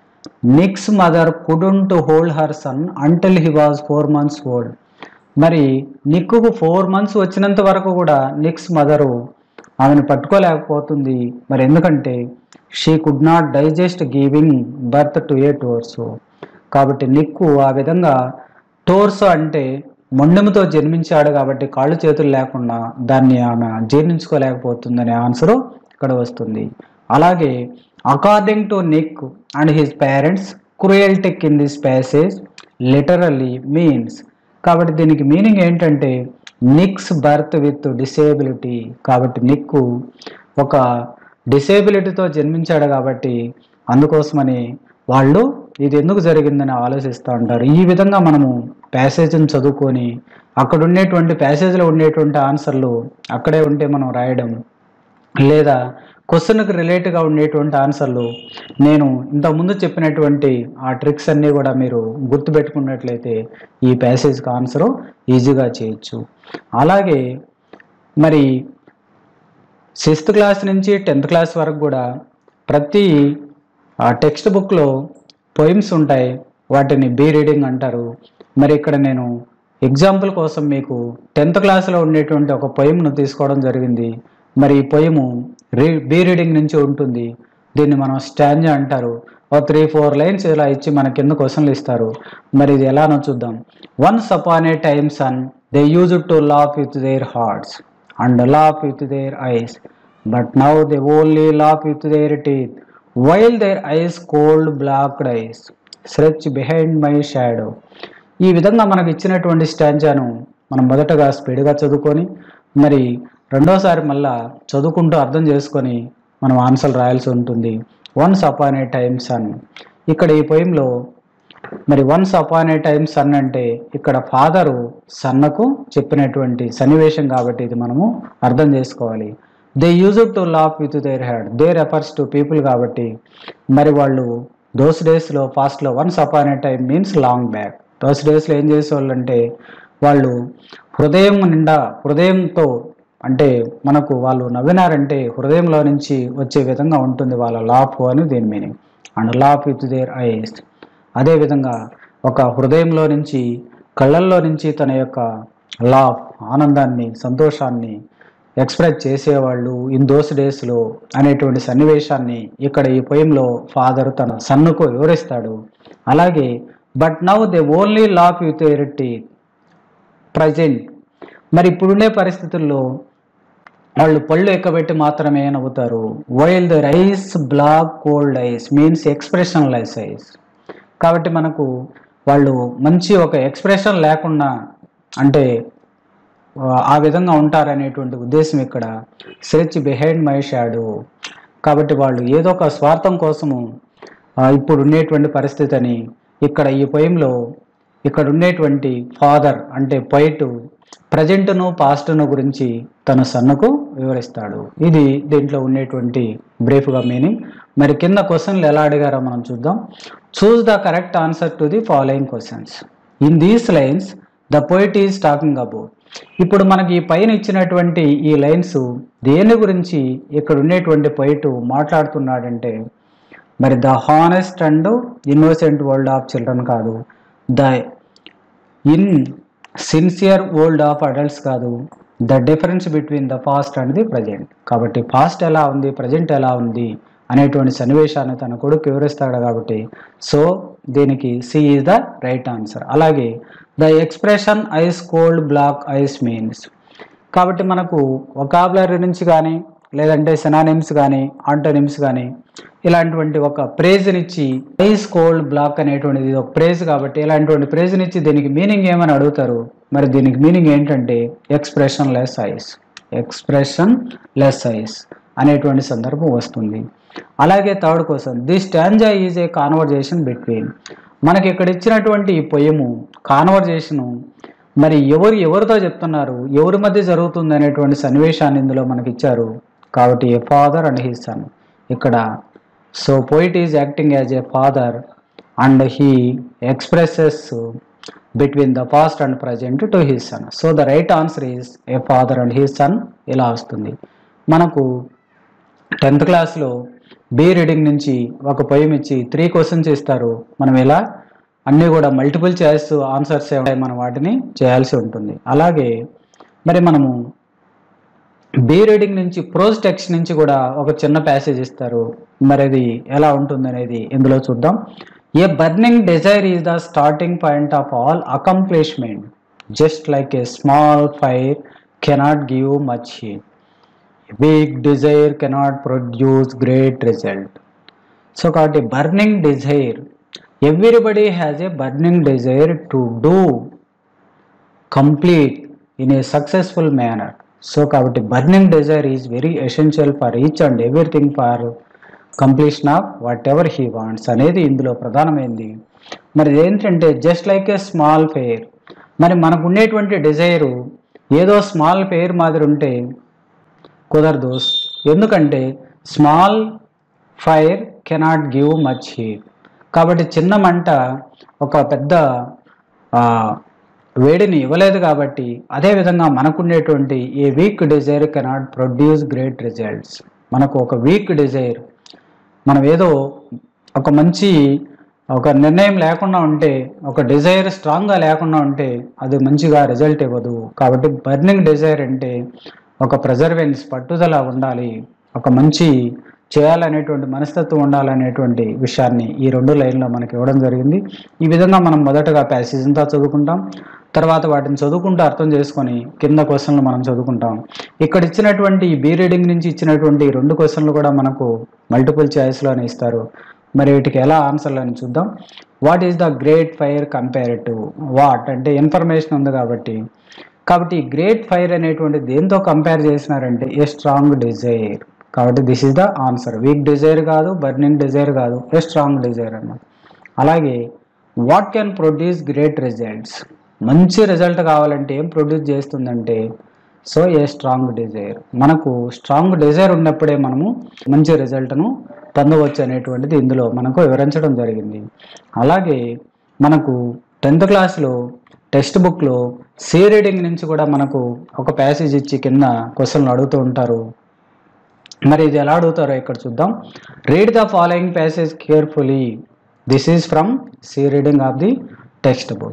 Nick's mother couldn't hold her son until he was four months old మరి నిక్కుకు ఫోర్ మంత్స్ వచ్చినంత వరకు కూడా నిక్స్ మదరు ఆమెను పట్టుకోలేకపోతుంది మరి ఎందుకంటే she could not digest giving birth to a torso కాబట్టి నిక్కు ఆ విధంగా టోర్సో అంటే మొండెముతో జన్మించాడు కాబట్టి కాళ్ళు చేతులు లేకుండా దాన్ని ఆమె జీర్ణించుకోలేకపోతుందనే ఆన్సరు ఇక్కడ వస్తుంది అలాగే according to Nick and his parents cruel trick in this passage literally means కాబట్టి దీనికి మీనింగ్ ఏంటంటే నిక్స్ బర్త్ విత్ డిసేబిలిటీ కాబట్టి నిక్కు ఒక డిసేబిలిటీతో జన్మించాడు కాబట్టి అందుకోసమని వాళ్ళు ఇది ఎందుకు జరిగిందని ఆలోచిస్తూ ఉంటారు ఈ విధంగా మనము ప్యాసేజ్ని చదువుకొని అక్కడ ఉండేటువంటి ప్యాసేజ్లో ఉండేటువంటి ఆన్సర్లు అక్కడే ఉంటే మనం రాయడం లేదా క్వశ్చన్కి రిలేట్గా ఉండేటువంటి ఆన్సర్లు నేను ఇంతకుముందు చెప్పినటువంటి ఆ ట్రిక్స్ అన్నీ కూడా మీరు గుర్తుపెట్టుకున్నట్లయితే ఈ ప్యాసేజ్కి ఆన్సరు ఈజీగా చేయొచ్చు అలాగే మరి సిక్స్త్ క్లాస్ నుంచి టెన్త్ క్లాస్ వరకు కూడా ప్రతి టెక్స్ట్ బుక్లో పొయిమ్స్ ఉంటాయి వాటిని బీ రీడింగ్ అంటారు మరి ఇక్కడ నేను ఎగ్జాంపుల్ కోసం మీకు టెన్త్ క్లాస్లో ఉండేటువంటి ఒక పొయిమ్ను తీసుకోవడం జరిగింది మరి ఈ పొయిము రీ బీ రీడింగ్ నుంచి ఉంటుంది దీన్ని మనం స్టాంజా అంటారు ఒక త్రీ ఫోర్ లైన్స్ ఇలా ఇచ్చి మన కింద క్వశ్చన్లు ఇస్తారు మరి ఇది ఎలానో చూద్దాం once upon a time son they use to laugh with their hearts and laugh with their eyes but now they only laugh with their teeth while their ice cold blocked eyes stretch behind my shadow ఈ విధంగా మనకు ఇచ్చినటువంటి స్టాంజాను మనం మొదటగా స్పీడ్గా చదువుకొని మరి రెండోసారి మళ్ళా చదువుకుంటూ అర్థం చేసుకొని మనం ఆన్సర్ రాయాల్సి ఉంటుంది once upon a time son ఇక్కడ ఈ పొయంలో మరి once upon a time son అంటే ఇక్కడ ఫాదరు సన్నకు చెప్పినటువంటి సన్నివేశం కాబట్టి ఇది మనము అర్థం చేసుకోవాలి they use to laugh with their head they refers to people కాబట్టి మరి వాళ్ళు దోస్ డేస్లో ఫాస్ట్లో once upon a time means long back those డేస్లో ఏం చేసేవాళ్ళు అంటే వాళ్ళు హృదయం నిండా హృదయంతో అంటే మనకు వాళ్ళు నవ్వినారంటే హృదయంలో నుంచి వచ్చే విధంగా ఉంటుంది వాళ్ళ లాఫ్ అని దీని meaning and laugh with their ice అదేవిధంగా ఒక హృదయంలో నుంచి కళ్ళల్లో నుంచి తన యొక్క లాఫ్ ఆనందాన్ని సంతోషాన్ని ఎక్స్ప్రెస్ చేసేవాళ్ళు ఇన్ దోస్ డేస్లో అనేటువంటి సన్నివేశాన్ని ఇక్కడ ఈ పొయంలో ఫాదర్ తన సన్నుకు వివరిస్తాడు అలాగే but now they only laugh with ఎరిటీ ప్రజెంట్ మరి ఇప్పుడుండే పరిస్థితుల్లో వాళ్ళు పళ్ళు ఎక్కబెట్టి మాత్రమే నవ్వుతారు while the ice block cold eyes means expressionless eyes కాబట్టి మనకు వాళ్ళు మంచి ఒక ఎక్స్ప్రెషన్ లేకుండా అంటే ఆ, ఆ విధంగా ఉంటారనేటువంటి ఉద్దేశం ఇక్కడ సెర్చ్ బిహైండ్ మై షాడో కాబట్టి వాళ్ళు ఏదో ఒక స్వార్థం కోసము ఆ, ఇప్పుడు ఉండేటువంటి పరిస్థితి అని ఇక్కడ ఈ పొయంలో ఇక్కడ ఉండేటువంటి ఫాదర్ అంటే పొయిట్ ప్రజెంట్ను పాస్ట్ను గురించి తన సన్నుకు వివరిస్తాడు ఇది దీంట్లో ఉండేటువంటి బ్రీఫ్గా మీనింగ్ మరి కింద క్వశ్చన్లు ఎలా అడిగారో మనం చూద్దాం choose the correct answer to the following questions in these lines the poet is talking about ఇప్పుడు మనకి ఈ పైన ఇచ్చినటువంటి ఈ లైన్స్ దేని గురించి ఇక్కడ ఉండేటువంటి పొయిట్ మాట్లాడుతున్నాడంటే మరి the honest and innocent world of children కాదు the insincere world of adults కాదు the difference between the past and the present కాబట్టి పాస్ట్ ఎలా ఉంది ప్రజెంట్ ఎలా ఉంది అనేటువంటి సన్నివేశాన్ని తన కొడుకు వివరిస్తాడు కాబట్టి సో దీనికి C is the right answer అలాగే the expression ice cold block eyes means కాబట్టి మనకు ఒకాబులరీ నుంచి కానీ లేదంటే సినానిమ్స్ కానీ ఆంటోనిమ్స్ కానీ ఇలాంటివంటి ఒక ప్రేజ్నిచ్చి ఐస్ కోల్డ్ బ్లాక్ అనేటువంటిది ఇది ఒక ప్రేజ్ కాబట్టి ఇలాంటివంటి ప్రేజ్నిచ్చి దీనికి మీనింగ్ ఏమని అడుగుతారు మరి దీనికి మీనింగ్ ఏంటంటే expressionless eyes expressionless eyes అనేటువంటి సందర్భం వస్తుంది అలాగే third question the stanza is a conversation between మనకి ఇక్కడ ఇచ్చినటువంటి ఈ పొయము కాన్వర్జేషను మరి ఎవరు ఎవరితో చెప్తున్నారు ఎవరి మధ్య జరుగుతుంది అనేటువంటి సన్నివేశాన్ని ఇందులో మనకి ఇచ్చారు కాబట్టి a father and he son ఇక్కడ so poet is acting as a father and he expresses between the past and present to he son so the right answer is a father and he son ఇలా వస్తుంది మనకు tenth క్లాస్లో B reading నుంచి ఒక పొయం ఇచ్చి three questions ఇస్తారు మనం ఇలా అన్నీ కూడా మల్టిపుల్ చాయిస్ ఆన్సర్స్ మనం వాటిని చేయాల్సి ఉంటుంది అలాగే మరి మనము బి రీడింగ్ నుంచి ప్రోజ్ టెక్స్ట్ నుంచి కూడా ఒక చిన్న ప్యాసేజ్ ఇస్తారు మరి అది ఎలా ఉంటుంది అనేది ఇందులో చూద్దాం a burning desire is the starting point of all accomplishment just like a small fire cannot give much heat weak desire cannot produce great result so కాబట్టి burning desire everybody has a burning desire to do complete in a successful manner so కాబట్టి burning desire is very essential for each and everything for completion of whatever he wants అనేది ఇందులో ప్రధానమైంది మరి ఏంటంటే just like a small fire మరి మనకు ఉండేటువంటి Dzire ఏదో స్మాల్ ఫెయిర్ మాదిరి ఉంటే కుదరదు ఎందుకంటే small fire cannot give much heat కాబట్టి చిన్న మంట ఒక పెద్ద ఆ, వేడిని ఇవ్వలేదు కాబట్టి అదేవిధంగా మనకుండేటువంటి a weak desire cannot produce great results మనకు ఒక వీక్ డిజైర్ మనం ఏదో ఒక మంచి ఒక నిర్ణయం లేకుండా ఉంటే ఒక డిజైర్ స్ట్రాంగ్గా లేకుండా ఉంటే అది మంచిగా రిజల్ట్ ఇవ్వదు కాబట్టి బర్నింగ్ డిజైర్ అంటే ఒక ప్రెజర్వెన్స్ పట్టుదల ఉండాలి ఒక మంచి చేయాలనేటువంటి మనస్తత్వం ఉండాలనేటువంటి విషయాన్ని ఈ రెండు లైన్లో మనకి ఇవ్వడం జరిగింది ఈ విధంగా మనం మొదటగా ప్యాసేజ్ అంతా చదువుకుంటాం తర్వాత వాటిని చదువుకుంటూ అర్థం చేసుకొని కింద క్వశ్చన్లు మనం చదువుకుంటాం ఇక్కడ ఇచ్చినటువంటి ఈ బీ రీడింగ్ నుంచి ఇచ్చినటువంటి ఈ రెండు క్వశ్చన్లు కూడా మనకు మల్టిపుల్ చాయిస్లోనే ఇస్తారు మరి వీటికి ఎలా ఆన్సర్లు అని చూద్దాం what is the great fire comparative what అంటే ఇన్ఫర్మేషన్ ఉంది కాబట్టి కాబట్టి ఈ గ్రేట్ ఫైర్ అనేటువంటి దేంతో కంపేర్ చేసినారంటే ఏ స్ట్రాంగ్ డిజైర్ కాబట్టి this is the answer weak desire కాదు బర్నింగ్ డిజైర్ కాదు ఏ స్ట్రాంగ్ డిజైర్ అన్నమాట అలాగే what can produce great results మంచి రిజల్ట్ కావాలంటే ఏం ప్రొడ్యూస్ చేస్తుందంటే సో ఏ స్ట్రాంగ్ డిజైర్ మనకు స్ట్రాంగ్ డిజైర్ ఉన్నప్పుడే మనము మంచి రిజల్ట్ను పొందవచ్చు అనేటువంటిది ఇందులో మనకు వివరించడం జరిగింది అలాగే మనకు టెన్త్ క్లాస్లో టెక్స్ట్ బుక్లో సి రీడింగ్ నుంచి కూడా మనకు ఒక ప్యాసేజ్ ఇచ్చి కింద క్వశ్చన్లు అడుగుతూ ఉంటారు మరి ఇది ఎలా అడుగుతారో ఇక్కడ చూద్దాం read the following passage carefully this is from C reading of the text book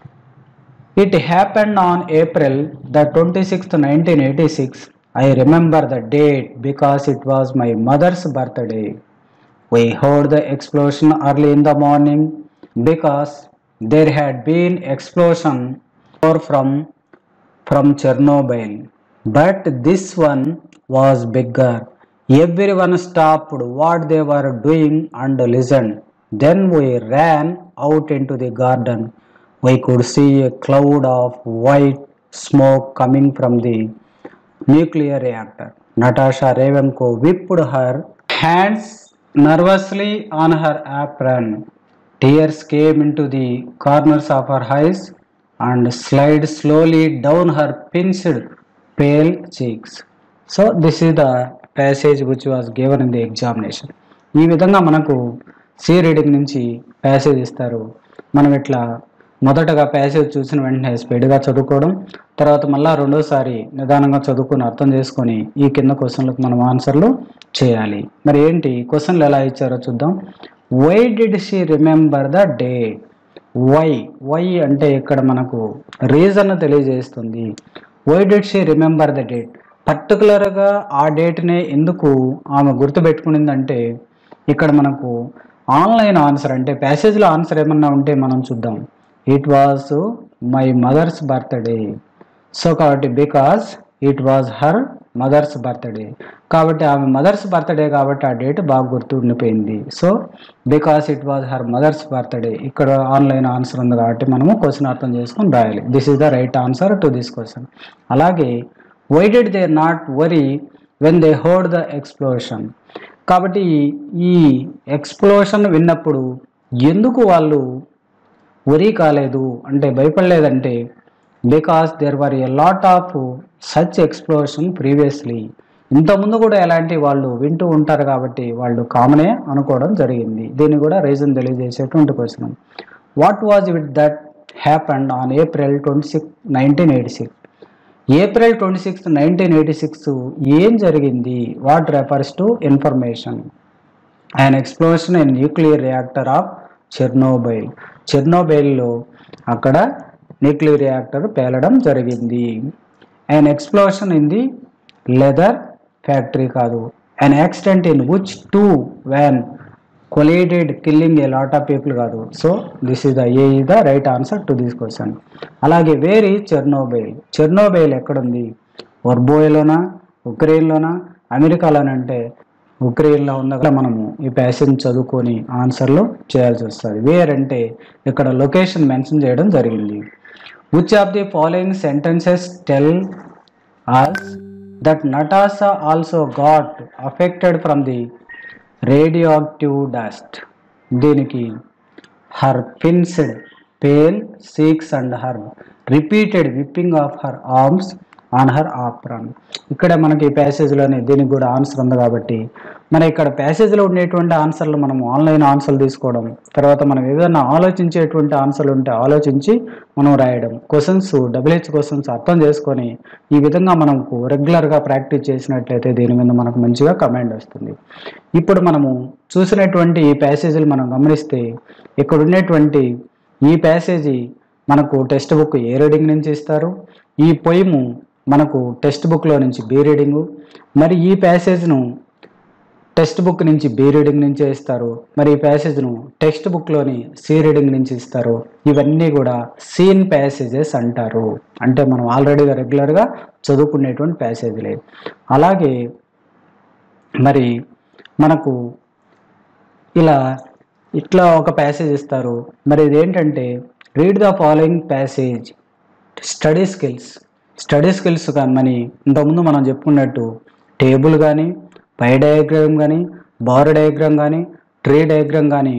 It happened on April the 26th, 1986. I remember the date because it was my mother's birthday. We heard the explosion early in the morning because there had been explosion or from from Chernobyl. But this one was bigger. Everyone stopped what they were doing and listened. Then we ran out into the garden. We could see a cloud of white smoke coming from the nuclear reactor. Natasha Ravenko whipped her hands nervously on her apron. Tears came into the corners of her eyes and slid slowly down her pinched, pale cheeks. So, this is the passage which was given in the examination. ఈ విధంగా మనకు C reading నుంచి passage ఇస్తారు మనం ఇట్లా మొదటగా passage చూసిన వెంటనే స్పీడ్గా చదువుకోవడం తర్వాత మళ్ళా రెండోసారి నిదానంగా చదువుకొని అర్థం చేసుకొని ఈ కింద క్వశ్చన్లకు మనం ఆన్సర్లు చేయాలి మరి ఏంటి క్వశ్చన్లు ఎలా ఇచ్చారో చూద్దాం why did she remember the date why why అంటే ఇక్కడ మనకు రీజన్ తెలియజేస్తుంది why did she remember the date పర్టికులర్గా ఆ డేట్నే ఎందుకు ఆమె గుర్తుపెట్టుకునిందంటే ఇక్కడ మనకు ఆన్లైన్ ఆన్సర్ అంటే ప్యాసేజ్లో ఆన్సర్ ఏమన్నా ఉంటే మనం చూద్దాం it was my mother's birthday so కాబట్టి because it was her mother's birthday కాబట్టి ఆమె మదర్స్ బర్త్డే కాబట్టి ఆ డేట్ బాగా గుర్తు ఉండిపోయింది so because it was her mother's birthday ఇక్కడ ఆన్లైన్ ఆన్సర్ ఉంది కాబట్టి మనము క్వశ్చన్ అర్థం చేసుకొని రాయాలి this is the right answer to this question అలాగే why did they not worry when they heard the explosion కాబట్టి ఈ ఎక్స్ప్లోషన్ విన్నప్పుడు ఎందుకు వాళ్ళు వరీ కాలేదు అంటే భయపడలేదంటే because there were a lot of such explosion previously ఇంతకుముందు కూడా ఎలాంటి వాళ్ళు వింటూ ఉంటారు కాబట్టి వాళ్ళు కామనే అనుకోవడం జరిగింది దీన్ని కూడా రీజన్ తెలియజేసేటువంటి question what was with that happened on April twenty six nineteen eighty six April twenty sixth nineteen eighty six ఏం జరిగింది what refers to information and explosion in nuclear reactor of Chernobyl చెర్నోబైల్లో అక్కడ nuclear reactor పేలడం జరిగింది and explosion in the leather factory కాదు and accident in which two van collided killing a lot of people కాదు so this is the a is the right answer to this question అలాగే where ఈ Chernobyl చెర్నోబైల్ ఎక్కడుంది వర్బోయలోనా ఉక్రెయిన్లోనా అమెరికాలోనా అంటే ఉక్రెయిన్లో ఉన్న మనము ఈ ప్యాసేజ్ చదువుకొని ఆన్సర్లు చేయాల్సి వస్తుంది వేర్ అంటే ఇక్కడ లొకేషన్ మెన్షన్ చేయడం జరిగింది which of the following sentences tell us that Natasha also got affected from the radioactive dust దీనికి her pinched pale cheeks and her repeated wiping of her arms on her apron ఇక్కడ మనకి ఈ ప్యాసేజ్లోనే దీనికి కూడా answer ఉంది కాబట్టి మన ఇక్కడ ప్యాసేజ్లో ఉండేటువంటి ఆన్సర్లు మనం ఆన్లైన్ ఆన్సర్లు తీసుకోవడం తర్వాత మనం ఏదైనా ఆలోచించేటువంటి ఆన్సర్లు ఉంటే ఆలోచించి మనం రాయడం క్వశ్చన్స్ డబ్ల్యూహెచ్ క్వశ్చన్స్ అర్థం చేసుకొని ఈ విధంగా మనకు రెగ్యులర్గా ప్రాక్టీస్ చేసినట్లయితే దీని మీద మనకు మంచిగా కమాండ్ వస్తుంది ఇప్పుడు మనము చూసినటువంటి ఈ ప్యాసేజీలు మనం గమనిస్తే ఇక్కడ ఉండేటువంటి ఈ ప్యాసేజీ మనకు టెక్స్ట్ బుక్ ఏ రీడింగ్ నుంచి ఇస్తారు ఈ పొయిము మనకు టెక్స్ట్ బుక్లో నుంచి బి రీడింగు మరి ఈ ప్యాసేజ్ను టెక్స్ట్ బుక్ నుంచి బి రీడింగ్ నుంచి ఇస్తారు మరి ఈ ప్యాసేజ్ను టెక్స్ట్ బుక్లోని సి రీడింగ్ నుంచి ఇస్తారు ఇవన్నీ కూడా సీన్ ప్యాసేజెస్ అంటారు అంటే మనం ఆల్రెడీగా రెగ్యులర్గా చదువుకునేటువంటి ప్యాసేజ్లే అలాగే మరి మనకు ఇలా ఇట్లా ఒక ప్యాసేజ్ ఇస్తారు మరి ఇదేంటంటే read the following passage study skills study skills కానీ ఇంతకుముందు మనం చెప్పుకున్నట్టు టేబుల్ కానీ పై డయాగ్రామ్ కానీ బార్ డయాగ్రామ్ కానీ ట్రీ డయాగ్రామ్ కానీ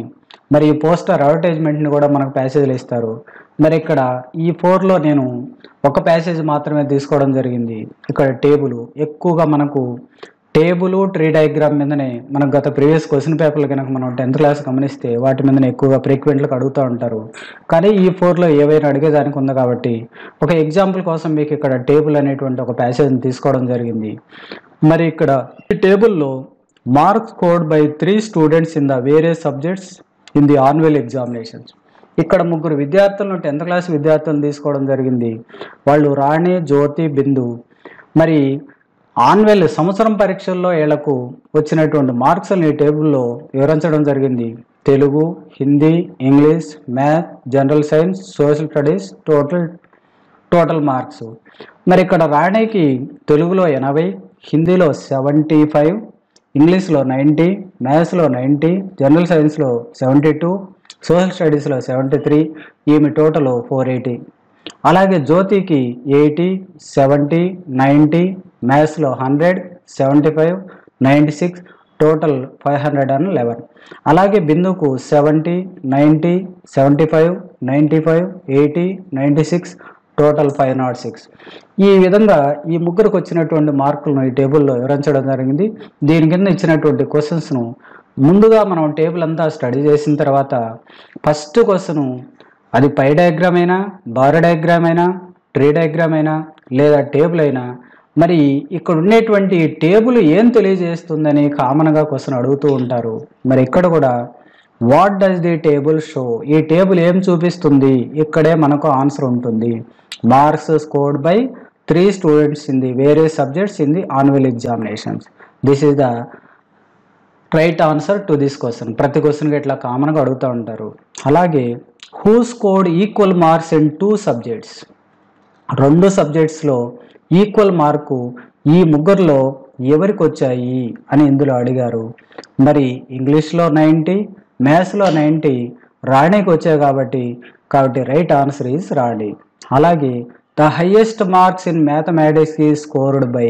మరి ఈ పోస్టర్ అడ్వర్టైజ్మెంట్ని కూడా మనకు ప్యాసేజ్లు ఇస్తారు మరి ఇక్కడ ఈ ఫోర్లో నేను ఒక ప్యాసేజ్ మాత్రమే తీసుకోవడం జరిగింది ఇక్కడ టేబుల్ ఎక్కువగా మనకు టేబుల్ ట్రీ డయాగ్రామ్ మీదనే మనకు గత ప్రీవియస్ క్వశ్చన్ పేపర్లు కనుక మనం టెన్త్ క్లాస్ గమనిస్తే వాటి మీదనే ఎక్కువగా ఫ్రీక్వెంట్లకు అడుగుతూ ఉంటారు కానీ ఈ ఫోర్లో ఏవైనా అడిగేదానికి ఉంది కాబట్టి ఒక ఎగ్జాంపుల్ కోసం మీకు ఇక్కడ టేబుల్ అనేటువంటి ఒక ప్యాసేజ్ని తీసుకోవడం జరిగింది మరి ఇక్కడ ఈ టేబుల్లో marks code by three students in the various subjects in the annual examinations ఇక్కడ ముగ్గురు విద్యార్థులను టెన్త్ క్లాస్ విద్యార్థులను తీసుకోవడం జరిగింది వాళ్ళు రాణి జ్యోతి బిందు మరి ఆన్వెల్ సంవత్సరం పరీక్షల్లో వీళ్లకు వచ్చినటువంటి మార్క్స్ని ఈ టేబుల్లో వివరించడం జరిగింది Telugu Hindi English math general science social studies total total marks మరి ఇక్కడ రాణికి తెలుగులో ఎనభై హిందీలో సెవెంటీ ఫైవ్ ఇంగ్లీష్లో నైంటీ మ్యాథ్స్లో నైంటీ జనరల్ సైన్స్లో సెవెంటీ టూ సోషల్ స్టడీస్లో సెవెంటీ త్రీ ఈమె టోటల్ ఫోర్ ఎయిటీ అలాగే జ్యోతికి ఎయిటీ సెవెంటీ నైంటీ మ్యాథ్స్లో hundred seventy five ninety six total five hundred and eleven అలాగే బిందుకు seventy ninety seventy five ninety five eighty ninety six total five nought six ఈ విధంగా ఈ ముగ్గురికి వచ్చినటువంటి మార్కులను ఈ టేబుల్లో వివరించడం జరిగింది దీని కింద ఇచ్చినటువంటి క్వశ్చన్స్ను ముందుగా మనం టేబుల్ అంతా స్టడీ చేసిన తర్వాత ఫస్ట్ క్వశ్చన్ అది పై డయాగ్రామ్ అయినా బార్ డయాగ్రామ్ అయినా ట్రీ డయాగ్రామ్ అయినా లేదా టేబుల్ అయినా మరి ఇక్కడ ఉండేటువంటి టేబుల్ ఏం తెలియజేస్తుందని కామన్గా క్వశ్చన్ అడుగుతూ ఉంటారు మరి ఇక్కడ కూడా what does the table show ఈ టేబుల్ ఏం చూపిస్తుంది ఇక్కడే మనకు ఆన్సర్ ఉంటుంది marks scored by three students in the వేరే subjects in the annual examinations this is the right answer to this question ప్రతి క్వశ్చన్కి ఇట్లా కామన్గా అడుగుతూ ఉంటారు అలాగే who scored equal marks in two subjects రెండు సబ్జెక్ట్స్లో ఈక్వల్ మార్కు ఈ ముగ్గురులో ఎవరికి వచ్చాయి అని ఇందులో అడిగారు మరి ఇంగ్లీష్లో నైంటీ మ్యాథ్స్లో నైంటీ రాణికి వచ్చాయి కాబట్టి కాబట్టి రైట్ ఆన్సర్ ఈజ్ రాణి అలాగే the highest marks in mathematics ఈ స్కోర్డ్ బై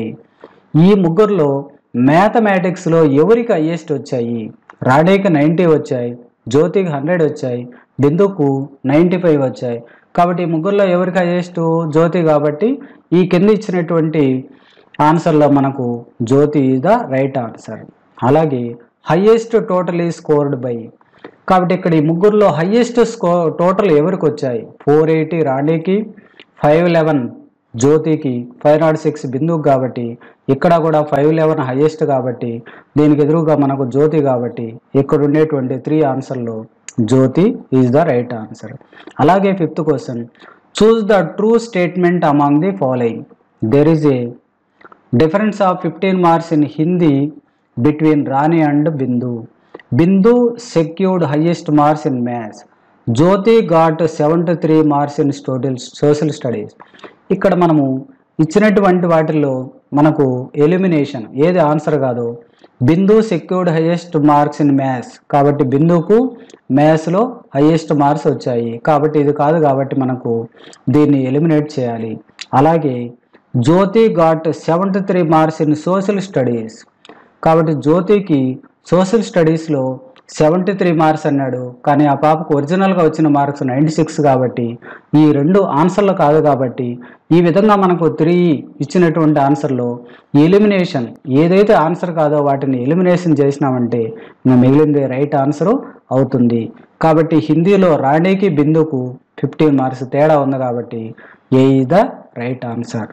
ఈ ముగ్గురులో మ్యాథమెటిక్స్లో ఎవరికి హయ్యెస్ట్ వచ్చాయి రాణికి నైంటీ వచ్చాయి జ్యోతికి హండ్రెడ్ వచ్చాయి బిందుకు నైంటీ ఫైవ్ వచ్చాయి కాబట్టి ఈ ముగ్గురులో ఎవరికి హైయెస్ట్ జ్యోతి కాబట్టి ఈ కింద ఇచ్చినటువంటి ఆన్సర్లో మనకు Jyothi is the right answer అలాగే హైయెస్ట్ టోటల్ ఈ స్కోర్డ్ బై కాబట్టి ఇక్కడ ఈ ముగ్గురులో హైయెస్ట్ స్కో టోటల్ ఎవరికి వచ్చాయి ఫోర్ ఎయిటీ రాణికి ఫైవ్ లెవెన్ జ్యోతికి ఫైవ్ నాట్ సిక్స్ బిందుకు కాబట్టి ఇక్కడ కూడా ఫైవ్ లెవెన్ హైయెస్ట్ కాబట్టి దీనికి ఎదురుగా మనకు జ్యోతి కాబట్టి ఇక్కడ ఉండేటువంటి త్రీ ఆన్సర్లో Jyothi is the right answer అలాగే fifth question choose the true statement among the following there is a difference of fifteen marks in Hindi between Rani and Bindu Bindu secured highest marks in maths Jyothi got seventy three marks in total social studies ఇక్కడ మనము ఇచ్చినటువంటి వాటిల్లో మనకు elimination ఏది answer కాదు Bindu secured highest marks in maths కాబట్టి బిందుకు మ్యాథ్స్లో హైయెస్ట్ మార్క్స్ వచ్చాయి కాబట్టి ఇది కాదు కాబట్టి మనకు దీన్ని ఎలిమినేట్ చేయాలి అలాగే Jyothi got seventy three marks in social studies కాబట్టి జ్యోతికి సోషల్ స్టడీస్లో సెవెంటీ త్రీ మార్క్స్ అన్నాడు కానీ ఆ పాపకు ఒరిజినల్గా వచ్చిన మార్క్స్ నైంటీ సిక్స్ కాబట్టి ఈ రెండు ఆన్సర్లు కాదు కాబట్టి ఈ విధంగా మనకు త్రీ ఇచ్చినటువంటి ఆన్సర్లో ఎలిమినేషన్ ఏదైతే ఆన్సర్ కాదో వాటిని ఎలిమినేషన్ చేసినామంటే ఇంకా మిగిలింది రైట్ ఆన్సరు అవుతుంది కాబట్టి హిందీలో రాణికి బిందుకు ఫిఫ్టీన్ మార్క్స్ తేడా ఉంది కాబట్టి A is the right answer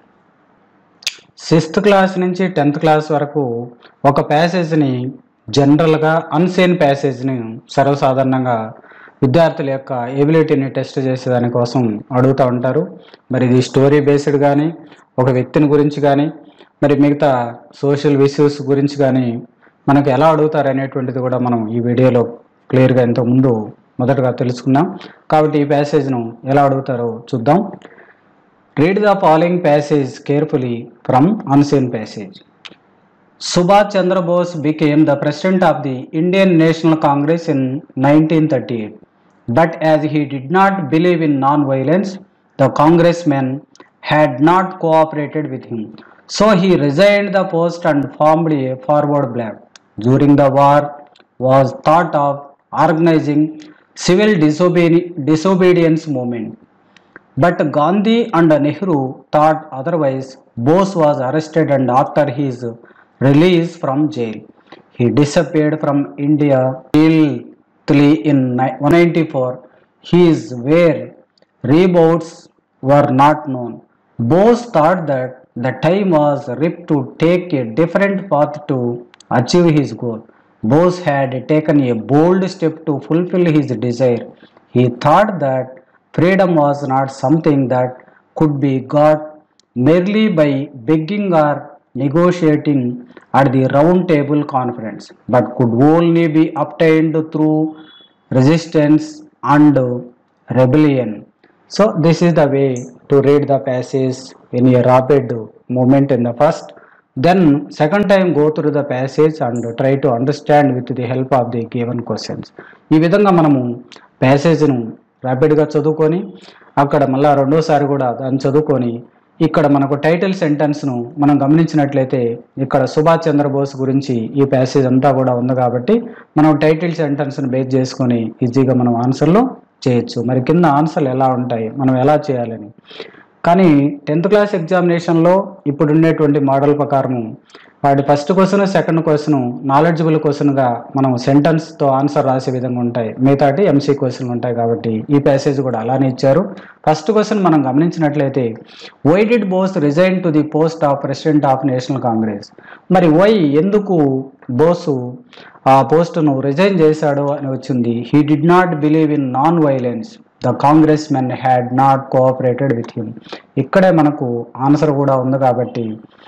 sixth class నుంచి టెన్త్ క్లాస్ వరకు ఒక ప్యాసేజ్ని జనరల్గా అన్సేన్ ప్యాసేజ్ని సర్వసాధారణంగా విద్యార్థుల యొక్క ఎబిలిటీని టెస్ట్ చేసే దానికోసం అడుగుతూ ఉంటారు మరి ఇది స్టోరీ బేస్డ్ కానీ ఒక వ్యక్తిని గురించి కానీ మరి మిగతా సోషల్ ఇష్యూస్ గురించి కానీ మనకు ఎలా అడుగుతారు అనేటువంటిది కూడా మనం ఈ వీడియోలో క్లియర్గా ఇంతకుముందు మొదటగా తెలుసుకున్నాం కాబట్టి ఈ ప్యాసేజ్ను ఎలా అడుగుతారో చూద్దాం read the following passage carefully from unseen passage Subhash Chandra Bose became the president of the Indian National Congress in 1938. But as he did not believe in non-violence, the congressmen had not cooperated with him. So he resigned the post and formed a forward bloc. During the war, was thought of organizing civil disobedi- disobedience movement. But Gandhi and Nehru thought otherwise. Bose was arrested and after his release from jail, he disappeared from India till in ni- 194. His where rebouts were not known. Bose thought that the time was ripe to take a different path to achieve his goal. Bose had taken a bold step to fulfill his desire. He thought that freedom was not something that could be got merely by begging or negotiating at the round table conference, but could only be obtained through resistance and rebellion. So, this is the way to read the passage in a rapid movement in the first. Then, second time go through the passage and try to understand with the help of the given questions. ఈ విధంగా మనము ప్యాసేజ్ను ర్యాపిడ్గా చదువుకొని అక్కడ మళ్ళా రెండోసారి కూడా దాన్ని చదువుకొని ఇక్కడ మనకు టైటిల్ సెంటెన్స్ను మనం గమనించినట్లయితే ఇక్కడ సుభాష్ చంద్రబోస్ గురించి ఈ ప్యాసేజ్ అంతా కూడా ఉంది కాబట్టి మనం టైటిల్ సెంటెన్స్ను బేస్ చేసుకొని ఈజీగా మనం ఆన్సర్లో చేయొచ్చు మరి కింద ఆన్సర్లు ఎలా ఉంటాయి మనం ఎలా చేయాలని కానీ టెన్త్ క్లాస్ ఎగ్జామినేషన్లో ఇప్పుడు ఉండేటువంటి మోడల్ ప్రకారము వాటి first question second question knowledgeable క్వశ్చన్గా మనం సెంటెన్స్తో ఆన్సర్ రాసే విధంగా ఉంటాయి మిగతాటి ఎంసీ క్వశ్చన్లు ఉంటాయి కాబట్టి ఈ ప్యాసేజ్ కూడా అలానే ఇచ్చారు ఫస్ట్ క్వశ్చన్ మనం గమనించినట్లయితే why did Bose resign to the post of president of National Congress మరి వై ఎందుకు బోసు ఆ పోస్టును రిజైన్ చేశాడు అని వచ్చింది he did not believe in non violence the Congress men had not cooperated with him ఇక్కడే మనకు ఆన్సర్ కూడా ఉంది కాబట్టి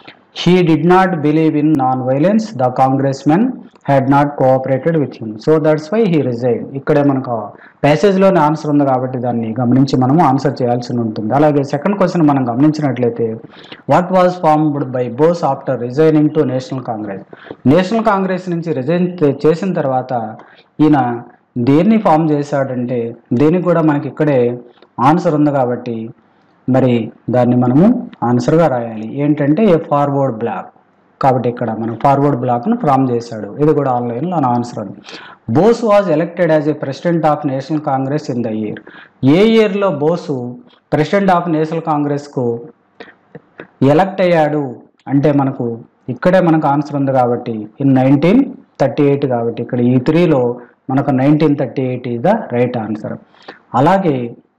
he did not believe in non violence the Congress men had not cooperated with him so that's why he resign ఇక్కడే మనకు ప్యాసేజ్లోనే answer ఉంది కాబట్టి దాన్ని గమనించి మనము ఆన్సర్ చేయాల్సి ఉంటుంది అలాగే సెకండ్ క్వశ్చన్ మనం గమనించినట్లయితే what was formed by Bose after resigning to National Congress National Congress నుంచి రిజైన్ చేసిన తర్వాత ఈయన దేన్ని ఫామ్ చేశాడంటే దేనికి కూడా మనకి ఇక్కడే ఆన్సర్ ఉంది కాబట్టి మరి దాన్ని మనము ఆన్సర్గా రాయాలి ఏంటంటే ఏ ఫార్వర్డ్ బ్లాక్ కాబట్టి ఇక్కడ మనం ఫార్వర్డ్ బ్లాక్ను ఫామ్ చేశాడు ఇది కూడా ఆన్లైన్లో నా ఆన్సర్ ఉంది Bose was elected as a president of National Congress in the year a ఇయర్లో బోసు ప్రెసిడెంట్ ఆఫ్ నేషనల్ కాంగ్రెస్కు ఎలక్ట్ అయ్యాడు అంటే మనకు ఇక్కడే మనకు ఆన్సర్ ఉంది కాబట్టి ఇన్ నైన్టీన్ థర్టీ ఎయిట్ కాబట్టి ఇక్కడ ఈ త్రీలో మనకు nineteen thirty eight is the right answer అలాగే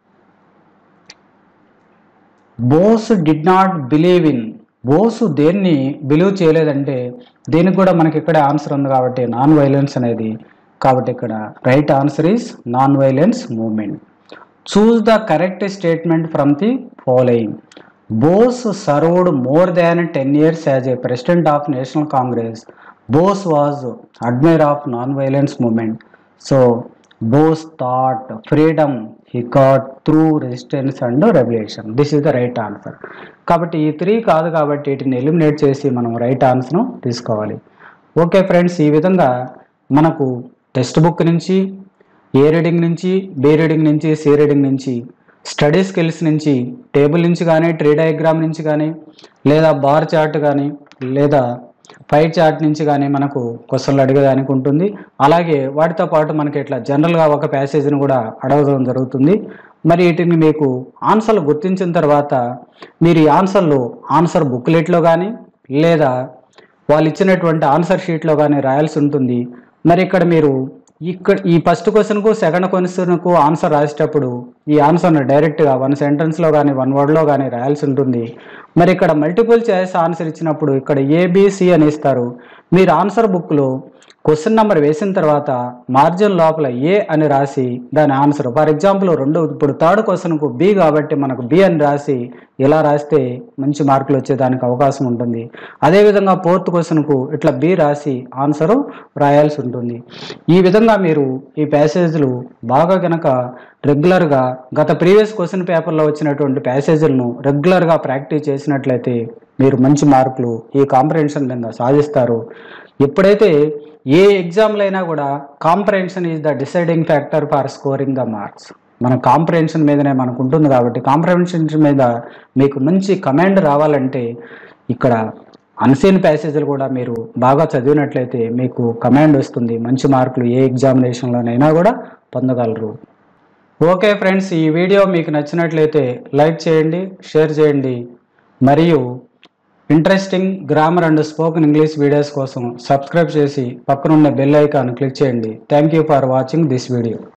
Bose did not believe in Bose దేన్ని బిలీవ్ చేయలేదంటే దీనికి కూడా మనకి ఇక్కడే ఆన్సర్ ఉంది కాబట్టి నాన్ వైలెన్స్ అనేది కాబట్టి ఇక్కడ right answer is non violence movement choose the correct statement from the following Bose served more than ten years as a president of National Congress Bose was admire of non violence movement so Bose thought freedom he got through resistance and revolution this is the right answer కాబట్టి ఈ three కాదు కాబట్టి వీటిని eliminate చేసి మనం right ఆన్సర్ను తీసుకోవాలి okay friends ఈ విధంగా మనకు టెక్స్ట్ బుక్ నుంచి ఏ రీడింగ్ నుంచి బి రీడింగ్ నుంచి సి రీడింగ్ నుంచి స్టడీ స్కిల్స్ నుంచి టేబుల్ నుంచి కానీ ట్రీ డయాగ్రామ్ నుంచి కానీ లేదా బార్ చార్ట్ కానీ లేదా పై చార్ట్ నుంచి కానీ మనకు క్వశ్చన్లు అడిగేదానికి ఉంటుంది అలాగే వాటితో పాటు మనకి ఇట్లా జనరల్గా ఒక ప్యాసేజ్ని కూడా అడగడం జరుగుతుంది మరి వీటిని మీకు ఆన్సర్లు గుర్తించిన తర్వాత మీరు ఈ ఆన్సర్లు ఆన్సర్ బుక్లెట్లో కానీ లేదా వాళ్ళు ఇచ్చినటువంటి ఆన్సర్ షీట్లో కానీ రాయాల్సి ఉంటుంది మరి ఇక్కడ మీరు ఇక్కడ ఈ ఫస్ట్ క్వశ్చన్కు సెకండ్ క్వశ్చన్కు ఆన్సర్ రాసేటప్పుడు ఈ ఆన్సర్ను డైరెక్ట్గా వన్ సెంటెన్స్లో కానీ వన్ వర్డ్లో కానీ రాయాల్సి ఉంటుంది మరి ఇక్కడ మల్టిపుల్ చాయిస్ ఆన్సర్ ఇచ్చినప్పుడు ఇక్కడ ఏబిసి అని ఇస్తారు మీరు ఆన్సర్ బుక్లో క్వశ్చన్ నెంబర్ వేసిన తర్వాత మార్జిన్ లోపల ఏ అని రాసి దాని ఆన్సర్ ఫర్ ఎగ్జాంపుల్ రెండు ఇప్పుడు థర్డ్ క్వశ్చన్కు బి కాబట్టి మనకు బి అని రాసి ఇలా రాస్తే మంచి మార్కులు వచ్చేదానికి అవకాశం ఉంటుంది అదేవిధంగా ఫోర్త్ క్వశ్చన్కు ఇట్లా బి రాసి ఆన్సరు రాయాల్సి ఉంటుంది ఈ విధంగా మీరు ఈ ప్యాసేజ్లు బాగా గనక రెగ్యులర్గా గత ప్రీవియస్ క్వశ్చన్ పేపర్లో వచ్చినటువంటి ప్యాసేజీలను రెగ్యులర్గా ప్రాక్టీస్ చేసినట్లయితే మీరు మంచి మార్కులు ఈ కాంప్రహెన్షన్ మీద సాధిస్తారు ఎప్పుడైతే ఏ ఎగ్జామ్లో అయినా కూడా comprehension is the deciding factor for scoring the marks మన కాంప్రహెన్షన్ మీదనే మనకు ఉంటుంది కాబట్టి కాంప్రహెన్షన్ మీద మీకు మంచి కమాండ్ రావాలంటే ఇక్కడ అన్సీన్ ప్యాసేజీలు కూడా మీరు బాగా చదివినట్లయితే మీకు కమాండ్ వస్తుంది మంచి మార్కులు ఏ ఎగ్జామినేషన్లోనైనా కూడా పొందగలరు ఓకే ఫ్రెండ్స్ ఈ వీడియో మీకు నచ్చినట్లయితే లైక్ చేయండి షేర్ చేయండి మరియు interesting grammar and spoken English videos కోసం సబ్స్క్రైబ్ చేసి పక్కనున్న బెల్ ఐకాన్ క్లిక్ చేయండి thank you for watching this video